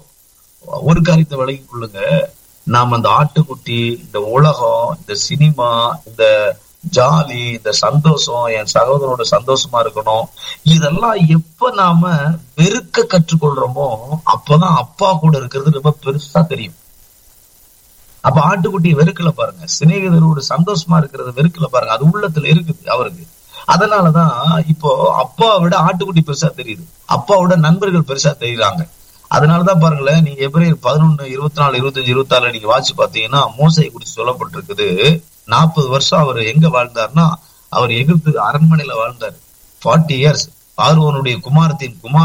ஒரு காரியத்தை விளங்கிக் கொள்ளுங்க நாம் அந்த ஆட்டுக்குட்டி இந்த உலகம் இந்த சினிமா இந்த ஜாலி இந்த சந்தோஷம் என் சகோதரோட சந்தோஷமா இருக்கணும் இதெல்லாம் எப்ப நாம வெறுக்க கற்றுக்கொள்றோமோ அப்பதான் அப்பா கூட இருக்கிறது ரொம்ப பெருசா தெரியும் அப்ப ஆட்டுக்குட்டி வெறுக்கல பாருங்க சிநேகிதரோட சந்தோஷமா இருக்கிறத வெறுக்கல பாருங்க அது உள்ளத்துல இருக்குது அவருக்கு அதனாலதான் இப்போ அப்பாவை விட ஆட்டுக்குட்டி பெருசா தெரியுது அப்பாவோட நண்பர்கள் பெருசா தெரியுறாங்க அதனாலதான் பாருங்களேன் நீங்க எப்ரேல் பதினொன்னு இருபத்தி நாலு இருபத்தஞ்சு இருபத்தி ஆறுல நீங்க வாட்சி பாத்தீங்கன்னா மோசையை குறித்து சொல்லப்பட்டிருக்குது நாற்பது வருஷம் அவர் எங்க வாழ்ந்தாருன்னா அவர் எகிப்து அரண்மனையில வாழ்ந்தார் ஃபார்ட்டி இயர்ஸ் பார்வோனுடைய குமாரத்தின் குமாரன்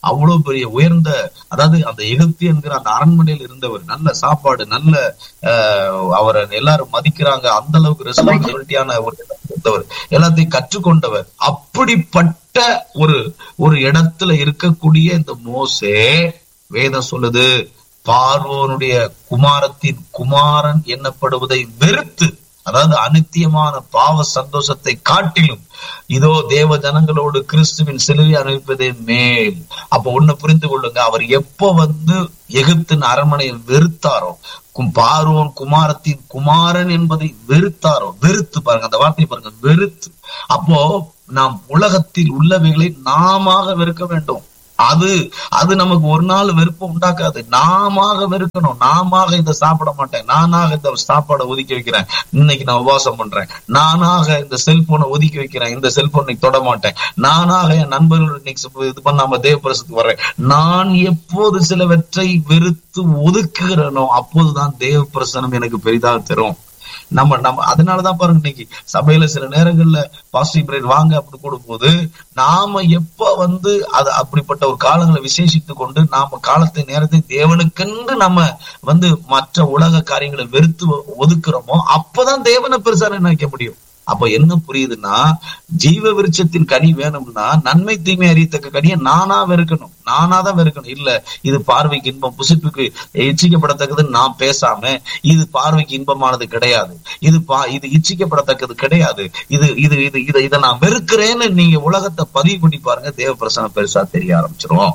அவ்வளவு பெரிய உயர்ந்த அதாவது அந்த எகிப்தி என்கிற அந்த அரண்மனையில் இருந்தவர் நல்ல சாப்பாடு நல்ல ஆஹ், அவரை எல்லாரும் மதிக்கிறாங்க அந்த அளவுக்கு ரெஸ்பான்சிபிலிட்டியான ஒரு இடத்துல இருந்தவர் எல்லாத்தையும் கற்றுக்கொண்டவர் அப்படிப்பட்ட ஒரு ஒரு இடத்துல இருக்கக்கூடிய இந்த மோசே வேதம் சொல்லுது பார்வோனுடைய குமாரத்தின் குமாரன் என்னப்படுவதை வெறுத்து அதாவது அனித்தியமான பாவ சந்தோஷத்தை காட்டிலும் இதோ தேவ ஜனங்களோடு கிறிஸ்துவின் சிலுவை அனுப்பிப்பதே மேல் அப்ப ஒண்ணு புரிந்து கொள்ளுங்க அவர் எப்ப வந்து எகிப்தின் அரண்மனையை வெறுத்தாரோ கும்- பார்வோன் குமாரத்தின் குமாரன் என்பதை வெறுத்தாரோ வெறுத்து பாருங்க அந்த வார்த்தை பாருங்க வெறுத்து அப்போ நாம் உலகத்தில் உள்ளவைகளை நாம வெறுக்க வேண்டும் அது அது நமக்கு ஒரு நாள் வெறுப்பை உண்டாக்காது நாம வெறுக்கணும் நாம இதை சாப்பிட மாட்டேன் நானாக இந்த சாப்பாடை ஒதுக்கி வைக்கிறேன் இன்னைக்கு நான் உபவாசம் பண்றேன் நானாக இந்த செல்போனை ஒதுக்கி வைக்கிறேன் இந்த செல்போனை தொட மாட்டேன் நானாக என் நண்பர்கள் இன்னைக்கு சுப்ப- இது பண்ணாம தேவபிரசத்துக்கு வர்றேன் நான் எப்போது சிலவற்றை வெறுத்து ஒதுக்குகிறேனோ அப்போதுதான் தேவ பிரசனம் எனக்கு பெரிதாக தரும் நம்ம நம்ம அதனாலதான் பாருங்க இன்னைக்கு சபையில சில நேரங்கள்ல பாசிட்டிவ் பிரைட் வாங்க அப்படி கொடுக்கும்போது நாம எப்ப வந்து அது அப்படிப்பட்ட ஒரு காலங்களை விசேஷித்து கொண்டு நாம காலத்தை நேரத்தை தேவனுக்கென்று நம்ம வந்து மற்ற உலக காரியங்களை வெறுத்து ஒ- ஒதுக்குறோமோ அப்பதான் தேவனை பெருசா நினைக்க முடியும் அப்ப என்ன புரியுதுன்னா ஜீவ விருட்சத்தின் கனி வேணும்னா நன்மை தீமை அறியத்தக்க கனியை நானா வெறுக்கணும் நானா தான் வெறுக்கணும் இல்ல இது பார்வைக்கு இன்பம் புசிப்புக்கு இச்சிக்கப்படத்தக்கதுன்னு நான் பேசாம இது பார்வைக்கு இன்பமானது கிடையாது இது பா இது இச்சிக்கப்படத்தக்கது கிடையாது இது இது இது இதை இதை நான் வெறுக்கிறேன்னு நீங்க உலகத்தை பதிவு பண்ணி பாருங்க தேவ பிரசனம் பெருசா தெரிய ஆரம்பிச்சிரும்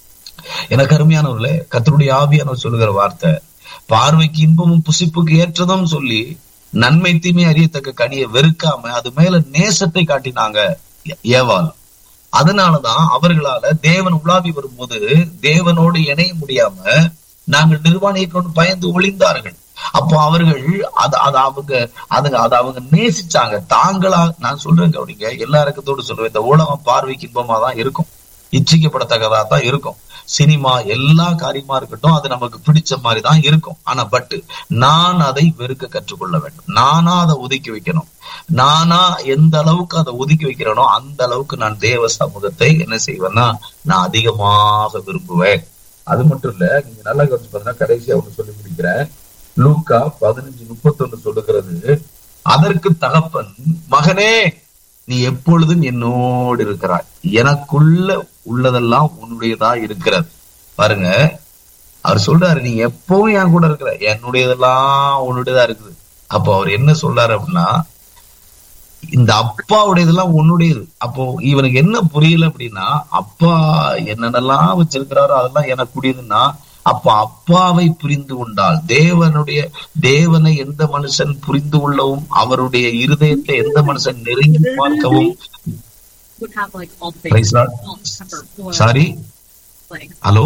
எனக்கு அருமையானவர்களே கத்தருடைய ஆவியானவர் சொல்லுகிற வார்த்தை பார்வைக்கு இன்பமும் புசிப்புக்கு ஏற்றதும் சொல்லி நன்மை தீமை அறியத்தக்க கனியை வெறுக்காம அது மேல நேசத்தை காட்டினாங்க ஏ- ஏவாள் அதனாலதான் அவர்களால தேவன் உலாவி வரும்போது தேவனோடு இணைய முடியாம நாங்கள் நிர்வாணியை கொண்டு பயந்து ஒளிந்தார்கள் அப்போ அவர்கள் அத அத அவங்க அதுங்க அதை அவங்க நேசிச்சாங்க தாங்களா நான் சொல்றேன் கவனிங்க எல்லா இறக்கத்தோடு சொல்றேன் இந்த உலகம் பார்வைக்கு இன்பமா தான் இருக்கும் இச்சிக்கப்படத்தக்கதா தான் இருக்கும் சினிமா எல்லா காரியமா இருக்கட்டும் அது நமக்கு பிடிச்ச மாதிரி தான் இருக்கும் ஆனா பட் நான் அதை வெறுக்க கற்றுக்கொள்ள வேண்டும் நானா அதை ஒதுக்கி வைக்கணும் நானா எந்த அளவுக்கு அதை ஒதுக்கி வைக்கிறேனோ அந்த அளவுக்கு நான் தேவ சமூகத்தை என்ன செய்வேன்னா நான் அதிகமாக விரும்புவேன் அது மட்டும் இல்ல நீங்க நல்லா கவனிச்சு பாருங்க கடைசியா ஒண்ணு சொல்லி முடிக்கிறேன் லூக்கா பதினஞ்சு முப்பத்தொன்னு சொல்லுகிறது அதற்கு தகப்பன் மகனே நீ எப்பொழுதும் என்னோடு இருக்கிறாய் எனக்குள்ள உள்ளதெல்லாம் உன்னுடையதா இருக்கிறது பாருங்க அவர் சொல்றாரு நீ எப்பவும் என் கூட இருக்கிற என்னுடையதெல்லாம் உன்னுடையதா இருக்குது அப்போ அவர் என்ன சொல்றாரு அப்படின்னா இந்த அப்பாவுடையதெல்லாம் உன்னுடையது அப்போ இவனுக்கு என்ன புரியல அப்படின்னா அப்பா என்னென்னலாம் வச்சிருக்கிறாரோ அதெல்லாம் எனக்குடையதுன்னா அப்ப அப்பாவை புரிந்து கொண்டால் தேவனுடைய தேவனை எந்த மனுஷன் புரிந்து கொள்ளவும் அவருடைய இருதயத்தை எந்த மனுஷன் நெருங்கி பார்க்கவும் would have like all the Praise things, God. salt, pepper, oil, sorry like hello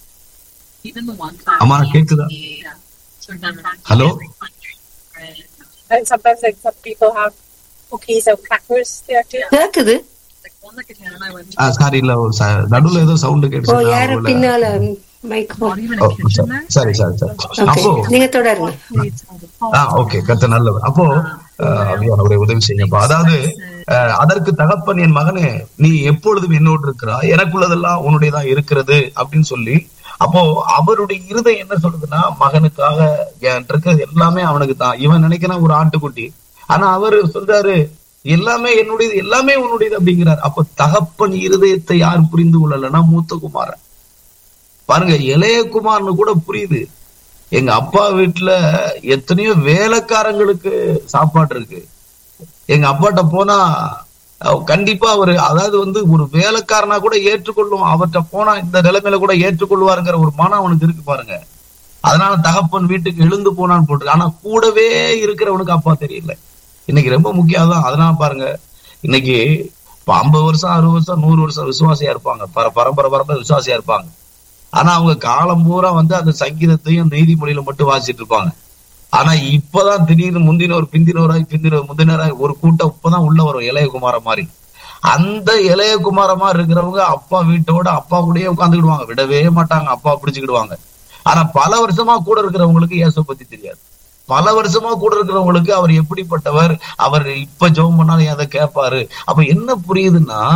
even the ones that அம்மா we கேக்குதா yeah. So remember Hello? Right. And sometimes like some people have cookies or crackers there too. கேக்குது Like one that Katana and I went ah, to sorry இல்ல ஒரு ச- நடுவுல ஏதோ sound ஓ யாரு கேட்டுச்சு பின்னால mike not even oh, a kitchen there. சரி சரி சரி ஓகே அப்போ நீங்க தொடருங்க Plates, all the ah pots, okay கத்த நல்லவர் அப்போ அஹ், அவியானவரே உதவி செய்யுங்கப்பா அதாவது அஹ், அதற்கு தகப்பன் என் மகனே நீ எப்பொழுதும் என்னோடு இருக்கிறாய் எனக்குள்ளதெல்லாம் உன்னுடையதான் இருக்கிறது அப்படின்னு சொல்லி அப்போ அவருடைய இருதயம் என்ன சொல்லுதுன்னா மகனுக்காக என் இருக்கிறது எல்லாமே அவனுக்கு தான் இவன் நினைக்கிறான் ஒரு ஆட்டுக்குட்டி ஆனா அவரு சொல்றாரு எல்லாமே என்னுடையது எல்லாமே உன்னுடையது அப்படிங்கிறார் அப்போ தகப்பன் இருதயத்தை யார் புரிந்து கொள்ளலைன்னா மூத்த குமாரன் பாருங்க இளைய குமாரனு கூட புரியுது எங்க அப்பா வீட்டுல எத்தனையோ வேலைக்காரங்களுக்கு சாப்பாடு இருக்கு எங்க அப்பாட்ட போனா அஹ், கண்டிப்பா அவரு அதாவது வந்து ஒரு வேலைக்காரனா கூட ஏற்றுக்கொள்ளும் அவர்கிட்ட போனா இந்த நிலைமையில கூட ஏற்றுக்கொள்வாருங்கிற ஒரு மனம் அவனுக்கு இருக்கு பாருங்க அதனால தகப்பன் வீட்டுக்கு எழுந்து போனான்னு போட்டு ஆனா கூடவே இருக்கிறவனுக்கு அப்பா தெரியல இன்னைக்கு ரொம்ப முக்கியம் தான் அதனால பாருங்க இன்னைக்கு இப்ப ஐம்பது வருஷம் அறுபது வருஷம் நூறு வருஷம் விசுவாசியா இருப்பாங்க பர பரம்பரை பரம்பரை விசுவாசியா இருப்பாங்க ஆனா அவங்க காலம் பூரா வந்து அந்த சங்கீதத்தையும் நீதிமொழியில மட்டும் வாசிட்டு இருப்பாங்க ஆனா இப்பதான் திடீர்னு முந்தினோர் பிந்தினோராய் பிந்தினோர் முந்தினராய் ஒரு கூட்டம் இப்பதான் உள்ள வரும் இளையகுமார மாதிரி அந்த இளையகுமார மாதிரி இருக்கிறவங்க அப்பா வீட்டோட அப்பா கூடயே உட்காந்துக்கிடுவாங்க விடவே மாட்டாங்க அப்பா பிடிச்சுக்கிடுவாங்க ஆனா பல வருஷமா கூட இருக்கிறவங்களுக்கு இயேசு பத்தி தெரியாது பல வருஷமா கூட இருக்கிறவங்களுக்கு அவர் எப்படிப்பட்டவர் அவர் இப்ப ஜெபம் பண்ணாலும் அதை கேட்பாரு அப்ப என்ன புரியுதுன்னா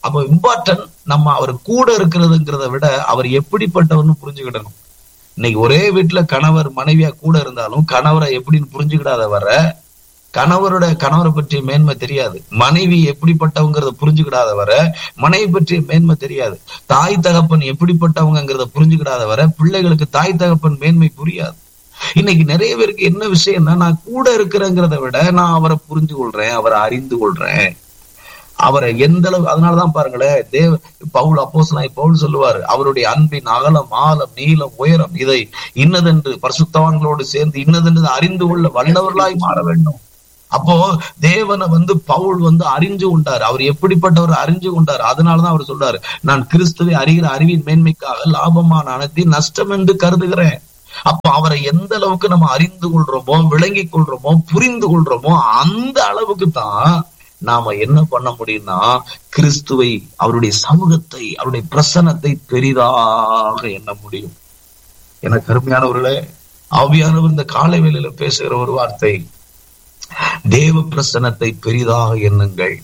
அப்ப இம்பார்ட்டன்ட் நம்ம அவர் கூட இருக்கிறதுங்கிறத விட அவர் எப்படிப்பட்டவர்னு புரிஞ்சுக்கிடணும் இன்னைக்கு ஒரே வீட்டுல கணவர் மனைவியா கூட இருந்தாலும் கணவரை எப்படின்னு புரிஞ்சுக்கிடாத வர கணவரோட கணவரை பற்றிய மேன்மை தெரியாது மனைவி எப்படிப்பட்டவங்கிறத புரிஞ்சுக்கிடாத வர மனைவி பற்றிய மேன்மை தெரியாது தாய் தகப்பன் எப்படிப்பட்டவங்கிறத புரிஞ்சுக்கிடாத வர பிள்ளைகளுக்கு தாய் தகப்பன் மேன்மை புரியாது இன்னைக்கு நிறைய பேருக்கு என்ன விஷயம்னா நான் கூட இருக்கிறேங்கிறத விட நான் அவரை புரிஞ்சு கொள்றேன் அவரை அறிந்து கொள்றேன் அவரை எந்த அளவு அதனாலதான் பாருங்களேன் தேவ பவுல் அப்போஸ்தலனாகிய பவுல் சொல்லுவாரு அவருடைய அன்பின் அகலம் ஆழம் நீளம் உயரம் இதை இன்னதென்று பரிசுத்தவான்களோடு சேர்ந்து இன்னதென்று அறிந்து கொள்ள வல்லவர்களாய் மாற வேண்டும் அப்போ தேவனை வந்து பவுல் வந்து அறிஞ்சு கொண்டார் அவர் எப்படிப்பட்டவர் அறிஞ்சு கொண்டார் அதனாலதான் அவர் சொல்றாரு நான் கிறிஸ்துவை அறிகிற அறிவின் மேன்மைக்காக லாபமான அனைத்தை நஷ்டம் என்று கருதுகிறேன் அப்ப அவரை எந்த அளவுக்கு நம்ம அறிந்து கொள்றோமோ விளங்கி கொள்றோமோ புரிந்து கொள்றோமோ அந்த அளவுக்கு தான் நாம என்ன பண்ண முடியும்னா கிறிஸ்துவை அவருடைய சமூகத்தை அவருடைய பிரசனத்தை பெரிதாக எண்ண முடியும் எனக்கு அருமையானவர்களே ஆவியானவர் இந்த காலை வேளையில பேசுகிற ஒரு வார்த்தை தேவ பிரசனத்தை பெரிதாக எண்ணுங்கள்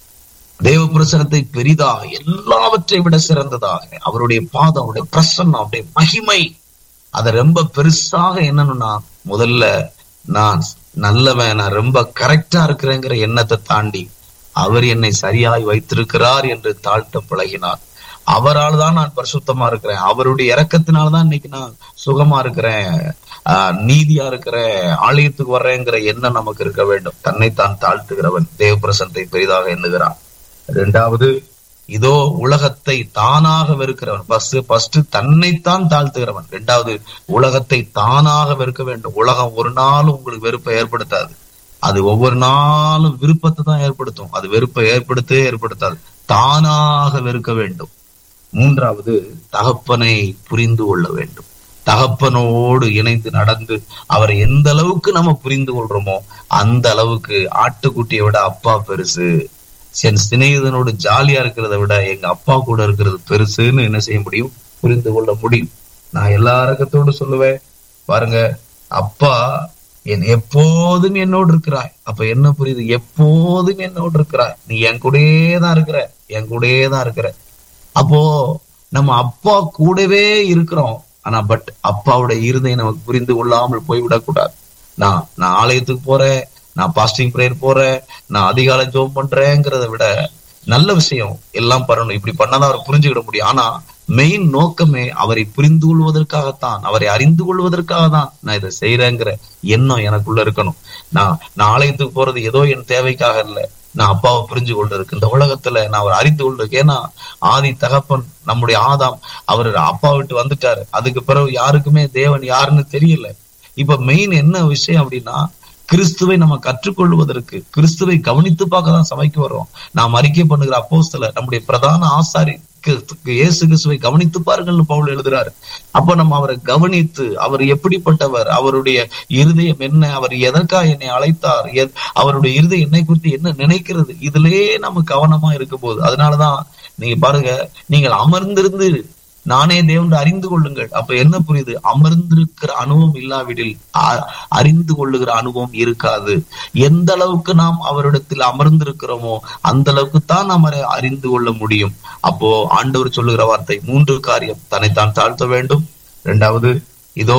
தேவ பிரசனத்தை பெரிதாக எல்லாவற்றை விட சிறந்ததாக அவருடைய பாதம் அவருடைய பிரசன்னம் அவருடைய மகிமை அதை ரொம்ப பெருசாக என்னன்னா முதல்ல நான் நல்லவன் நான் ரொம்ப கரெக்டா இருக்கிறேங்கிற எண்ணத்தை தாண்டி அவர் என்னை சரியாய் வைத்திருக்கிறார் என்று தாழ்த்த பழகினார் அவரால் தான் நான் பரிசுத்தமா இருக்கிறேன் அவருடைய இறக்கத்தினால்தான் இன்னைக்கு நான் சுகமா இருக்கிறேன் ஆஹ் நீதியா இருக்கிறேன் ஆலயத்துக்கு வர்றேங்கிற எண்ணம் நமக்கு இருக்க வேண்டும் தன்னைத்தான் தாழ்த்துகிறவன் தேவ பிரசனத்தை பெரிதாக எண்ணுகிறான் இரண்டாவது இதோ உலகத்தை தானாக வெறுக்கிறவன் ஃபர்ஸ்ட் ஃபர்ஸ்ட் தன்னைத்தான் தாழ்த்துகிறவன் இரண்டாவது உலகத்தை தானாக வெறுக்க வேண்டும் உலகம் ஒரு நாளும் உங்களுக்கு வெறுப்பை ஏற்படுத்தாது அது ஒவ்வொரு நாளும் விருப்பத்தை தான் ஏற்படுத்தும் அது வெறுப்பை ஏற்படுத்தவே ஏற்படுத்தாது தானாக வெறுக்க வேண்டும் மூன்றாவது தகப்பனை புரிந்து கொள்ள வேண்டும் தகப்பனோடு இணைந்து நடந்து அவரை எந்த அளவுக்கு நம்ம புரிந்து கொள்றோமோ அந்த அளவுக்கு ஆட்டுக்குட்டியை விட அப்பா பெருசு என் சிநேகிதனோடு ஜாலியா இருக்கிறத விட எங்க அப்பா கூட இருக்கிறது பெருசுன்னு என்ன செய்ய முடியும் புரிந்து கொள்ள முடியும் நான் எல்லா ரகத்தோடு சொல்லுவேன் பாருங்க அப்பா என் எப்போதும் என்னோடு இருக்கிறாய் அப்ப என்ன புரியுது எப்போதும் என்னோடு இருக்கிறாய் நீ என் கூடயே தான் இருக்கிற என் கூடயே தான் இருக்கிற அப்போ நம்ம அப்பா கூடவே இருக்கிறோம் ஆனா பட் அப்பாவுடைய இருதயம் நமக்கு புரிந்து கொள்ளாமல் போய்விடக்கூடாது நான் நான் ஆலயத்துக்கு போறேன் நான் பாஸ்டிங் பிரேயர் போறேன் நான் அதிகாலை ஜோம் பண்றேங்கிறத விட நல்ல விஷயம் எல்லாம் பண்ணணும் இப்படி பண்ணாதான் அவர் புரிஞ்சுக்கிட முடியும் ஆனா மெயின் நோக்கமே அவரை புரிந்து கொள்வதற்காகத்தான் அவரை அறிந்து கொள்வதற்காக தான் நான் இதை செய்யறேங்கிற எண்ணம் எனக்குள்ள இருக்கணும் நான் நான் ஆலயத்துக்கு போறது ஏதோ என் தேவைக்காக இல்ல நான் அப்பாவை புரிஞ்சு கொண்டிருக்கு இந்த உலகத்துல நான் அவர் அறிந்து கொண்டிருக்கேன் ஏன்னா ஆதி தகப்பன் நம்முடைய ஆதாம் அவர் அப்பா விட்டு வந்துட்டாரு அதுக்கு பிறகு யாருக்குமே தேவன் யாருன்னு தெரியல இப்ப மெயின் என்ன விஷயம் அப்படின்னா கிறிஸ்துவை நம்ம கற்றுக்கொள்வதற்கு கிறிஸ்துவை கவனித்து பார்க்க தான் சபைக்கு வர்றோம் நாம் அறிக்கை பண்ணுகிற அப்போஸ்தல நம்முடைய பிரதான ஆசாரி இயேசு கிறிஸ்துவை கவனித்து பாருங்கள்னு பவுல் எழுதுறாரு அப்ப நம்ம அவரை கவனித்து அவர் எப்படிப்பட்டவர் அவருடைய இருதயம் என்ன அவர் எதற்காக என்னை அழைத்தார் அவருடைய இருதயம் என்னை குறித்து என்ன நினைக்கிறது இதுலயே நம்ம கவனமா இருக்க போகுது அதனாலதான் நீங்க பாருங்க நீங்கள் அமர்ந்திருந்து நானே தேவன் அறிந்து கொள்ளுங்கள் அப்ப என்ன புரியுது அமர்ந்திருக்கிற அனுபவம் இல்லாவிடில் அறிந்து கொள்ளுகிற அனுபவம் இருக்காது எந்த அளவுக்கு நாம் அவரிடத்தில் அமர்ந்திருக்கிறோமோ அந்த அளவுக்கு தான் நாம் அறிந்து கொள்ள முடியும் அப்போ ஆண்டவர் சொல்லுகிற வார்த்தை மூன்று காரியம் தன்னைத்தான் தாழ்த்த வேண்டும் இரண்டாவது இதோ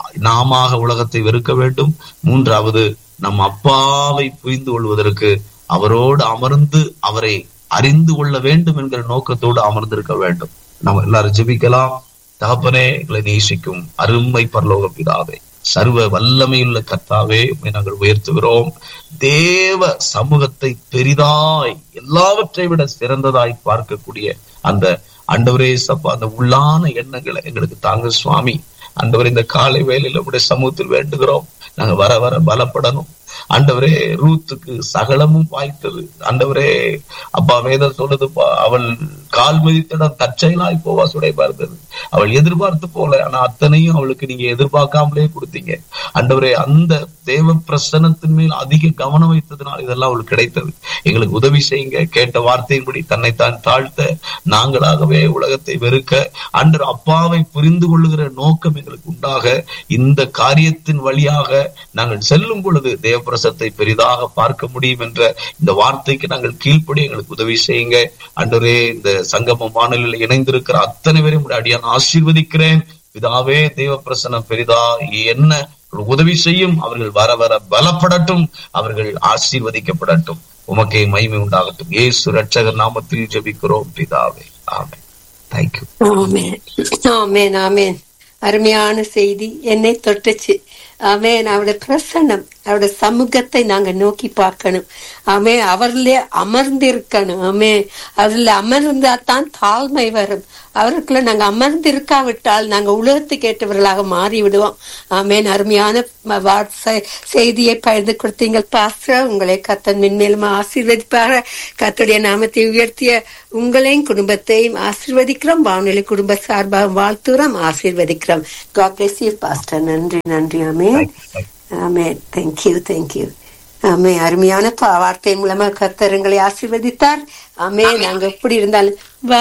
நாம உலகத்தை வெறுக்க வேண்டும் மூன்றாவது நம் அப்பாவை புரிந்து கொள்வதற்கு அவரோடு அமர்ந்து அவரை அறிந்து கொள்ள வேண்டும் என்கிற நோக்கத்தோடு அமர்ந்திருக்க வேண்டும் நம்ம எல்லாரும் ஜெபிக்கலாம் தகப்பனே எங்களை நேசிக்கும் அருமை பரலோக பிதாவே சர்வ வல்லமையுள்ள கர்த்தாவே நாங்கள் உயர்த்துகிறோம் தேவ சமூகத்தை பெரிதாய் எல்லாவற்றை விட சிறந்ததாய் பார்க்கக்கூடிய அந்த அண்டவரே சப்பா அந்த உள்ளான எண்ணங்களை எங்களுக்கு தாங்க சுவாமி அண்டவர் இந்த காலை வேலையில உடைய சமூகத்தில் வேண்டுகிறோம் நாங்க வர வர பலப்படணும் ஆண்டவரே ரூத்துக்கு சகலமும் வாய்த்தது ஆண்டவரே அப்பா வேதம் சொல்லுதுப்பா அவள் கால் மதித்திடம் தற்செயலாய் போவா சுடை பார்த்தது அவள் எதிர்பார்த்து போல ஆனா அத்தனையும் அவளுக்கு நீங்க எதிர்பார்க்காமலே கொடுத்தீங்க ஆண்டவரே அந்த தேவ பிரசனத்தின் மேல் அதிக கவனம் வைத்ததுனால் இதெல்லாம் அவளுக்கு கிடைத்தது எங்களுக்கு உதவி செய்யுங்க கேட்ட வார்த்தையின்படி தன்னைத்தான் தாழ்த்த நாங்களாகவே உலகத்தை வெறுக்க அன்று அப்பாவை புரிந்து கொள்ளுகிற நோக்கம் எங்களுக்கு உண்டாக இந்த காரியத்தின் வழியாக நாங்கள் செல்லும் பொழுது தேவ பிரசத்தை பெரிதாக பார்க்க முடியும் என்ற இந்த வார்த்தைக்கு நாங்கள் கீழ்ப்படி எங்களுக்கு உதவி செய்யுங்க அன்றரே இந்த சங்கம வானொலியில் இணைந்திருக்கிற அத்தனை பேரும் உடைய அடியான் ஆசீர்வதிக்கிறேன் பிதாவே தேவ பிரசனம் பெரிதா என்ன உதவி செய்யும் அவர்கள் வர வர பலப்படட்டும் அவர்கள் ஆசீர்வதிக்கப்படட்டும் உமக்கே மகிமை உண்டாகட்டும் ஏசு ரட்சகர் நாமத்தில் ஜெபிக்கிறோம் பிதாவே ஆமென் தேங்க்யூ ஆமென் ஆமென் ஆமென் அருமையான செய்தி என்னை தொட்டுச்சு ஆமென் அவருடைய பிரசன்னம் அவருடைய சமூகத்தை நாங்க நோக்கி பார்க்கணும் ஆமே அவர்ல அமர்ந்திருக்கணும் ஆமே அவர்ல அமர்ந்தா தான் தாழ்மை வரும் அவருக்குள்ள நாங்க அமர்ந்து இருக்காவிட்டால் நாங்க உலகத்துக்கு ஏற்றவர்களாக மாறி விடுவோம் ஆமேன் அருமையான ம- வார்த்தை செய்தியை பகிர்ந்து கொடுத்தீங்க பாஸ்டர் உங்களை கத்தன் மென்மேலும் ஆசீர்வதிப்பாக கத்துடைய நாமத்தை உயர்த்திய உங்களையும் குடும்பத்தையும் ஆசீர்வதிக்கிறோம் வானொலி குடும்ப சார்பாக வாழ்த்துறோம் ஆசீர்வதிக்கிறோம் God bless you பாஸ்டர் நன்றி நன்றி ஆமேன் ஆமேன் தேங்க்யூ தேங்க்யூ ஆமே அருமையான பா- வார்த்தை மூலமா கர்த்தர் எங்களை ஆசீர்வதித்தார் ஆமே நாங்க எப்படி இருந்தாலும்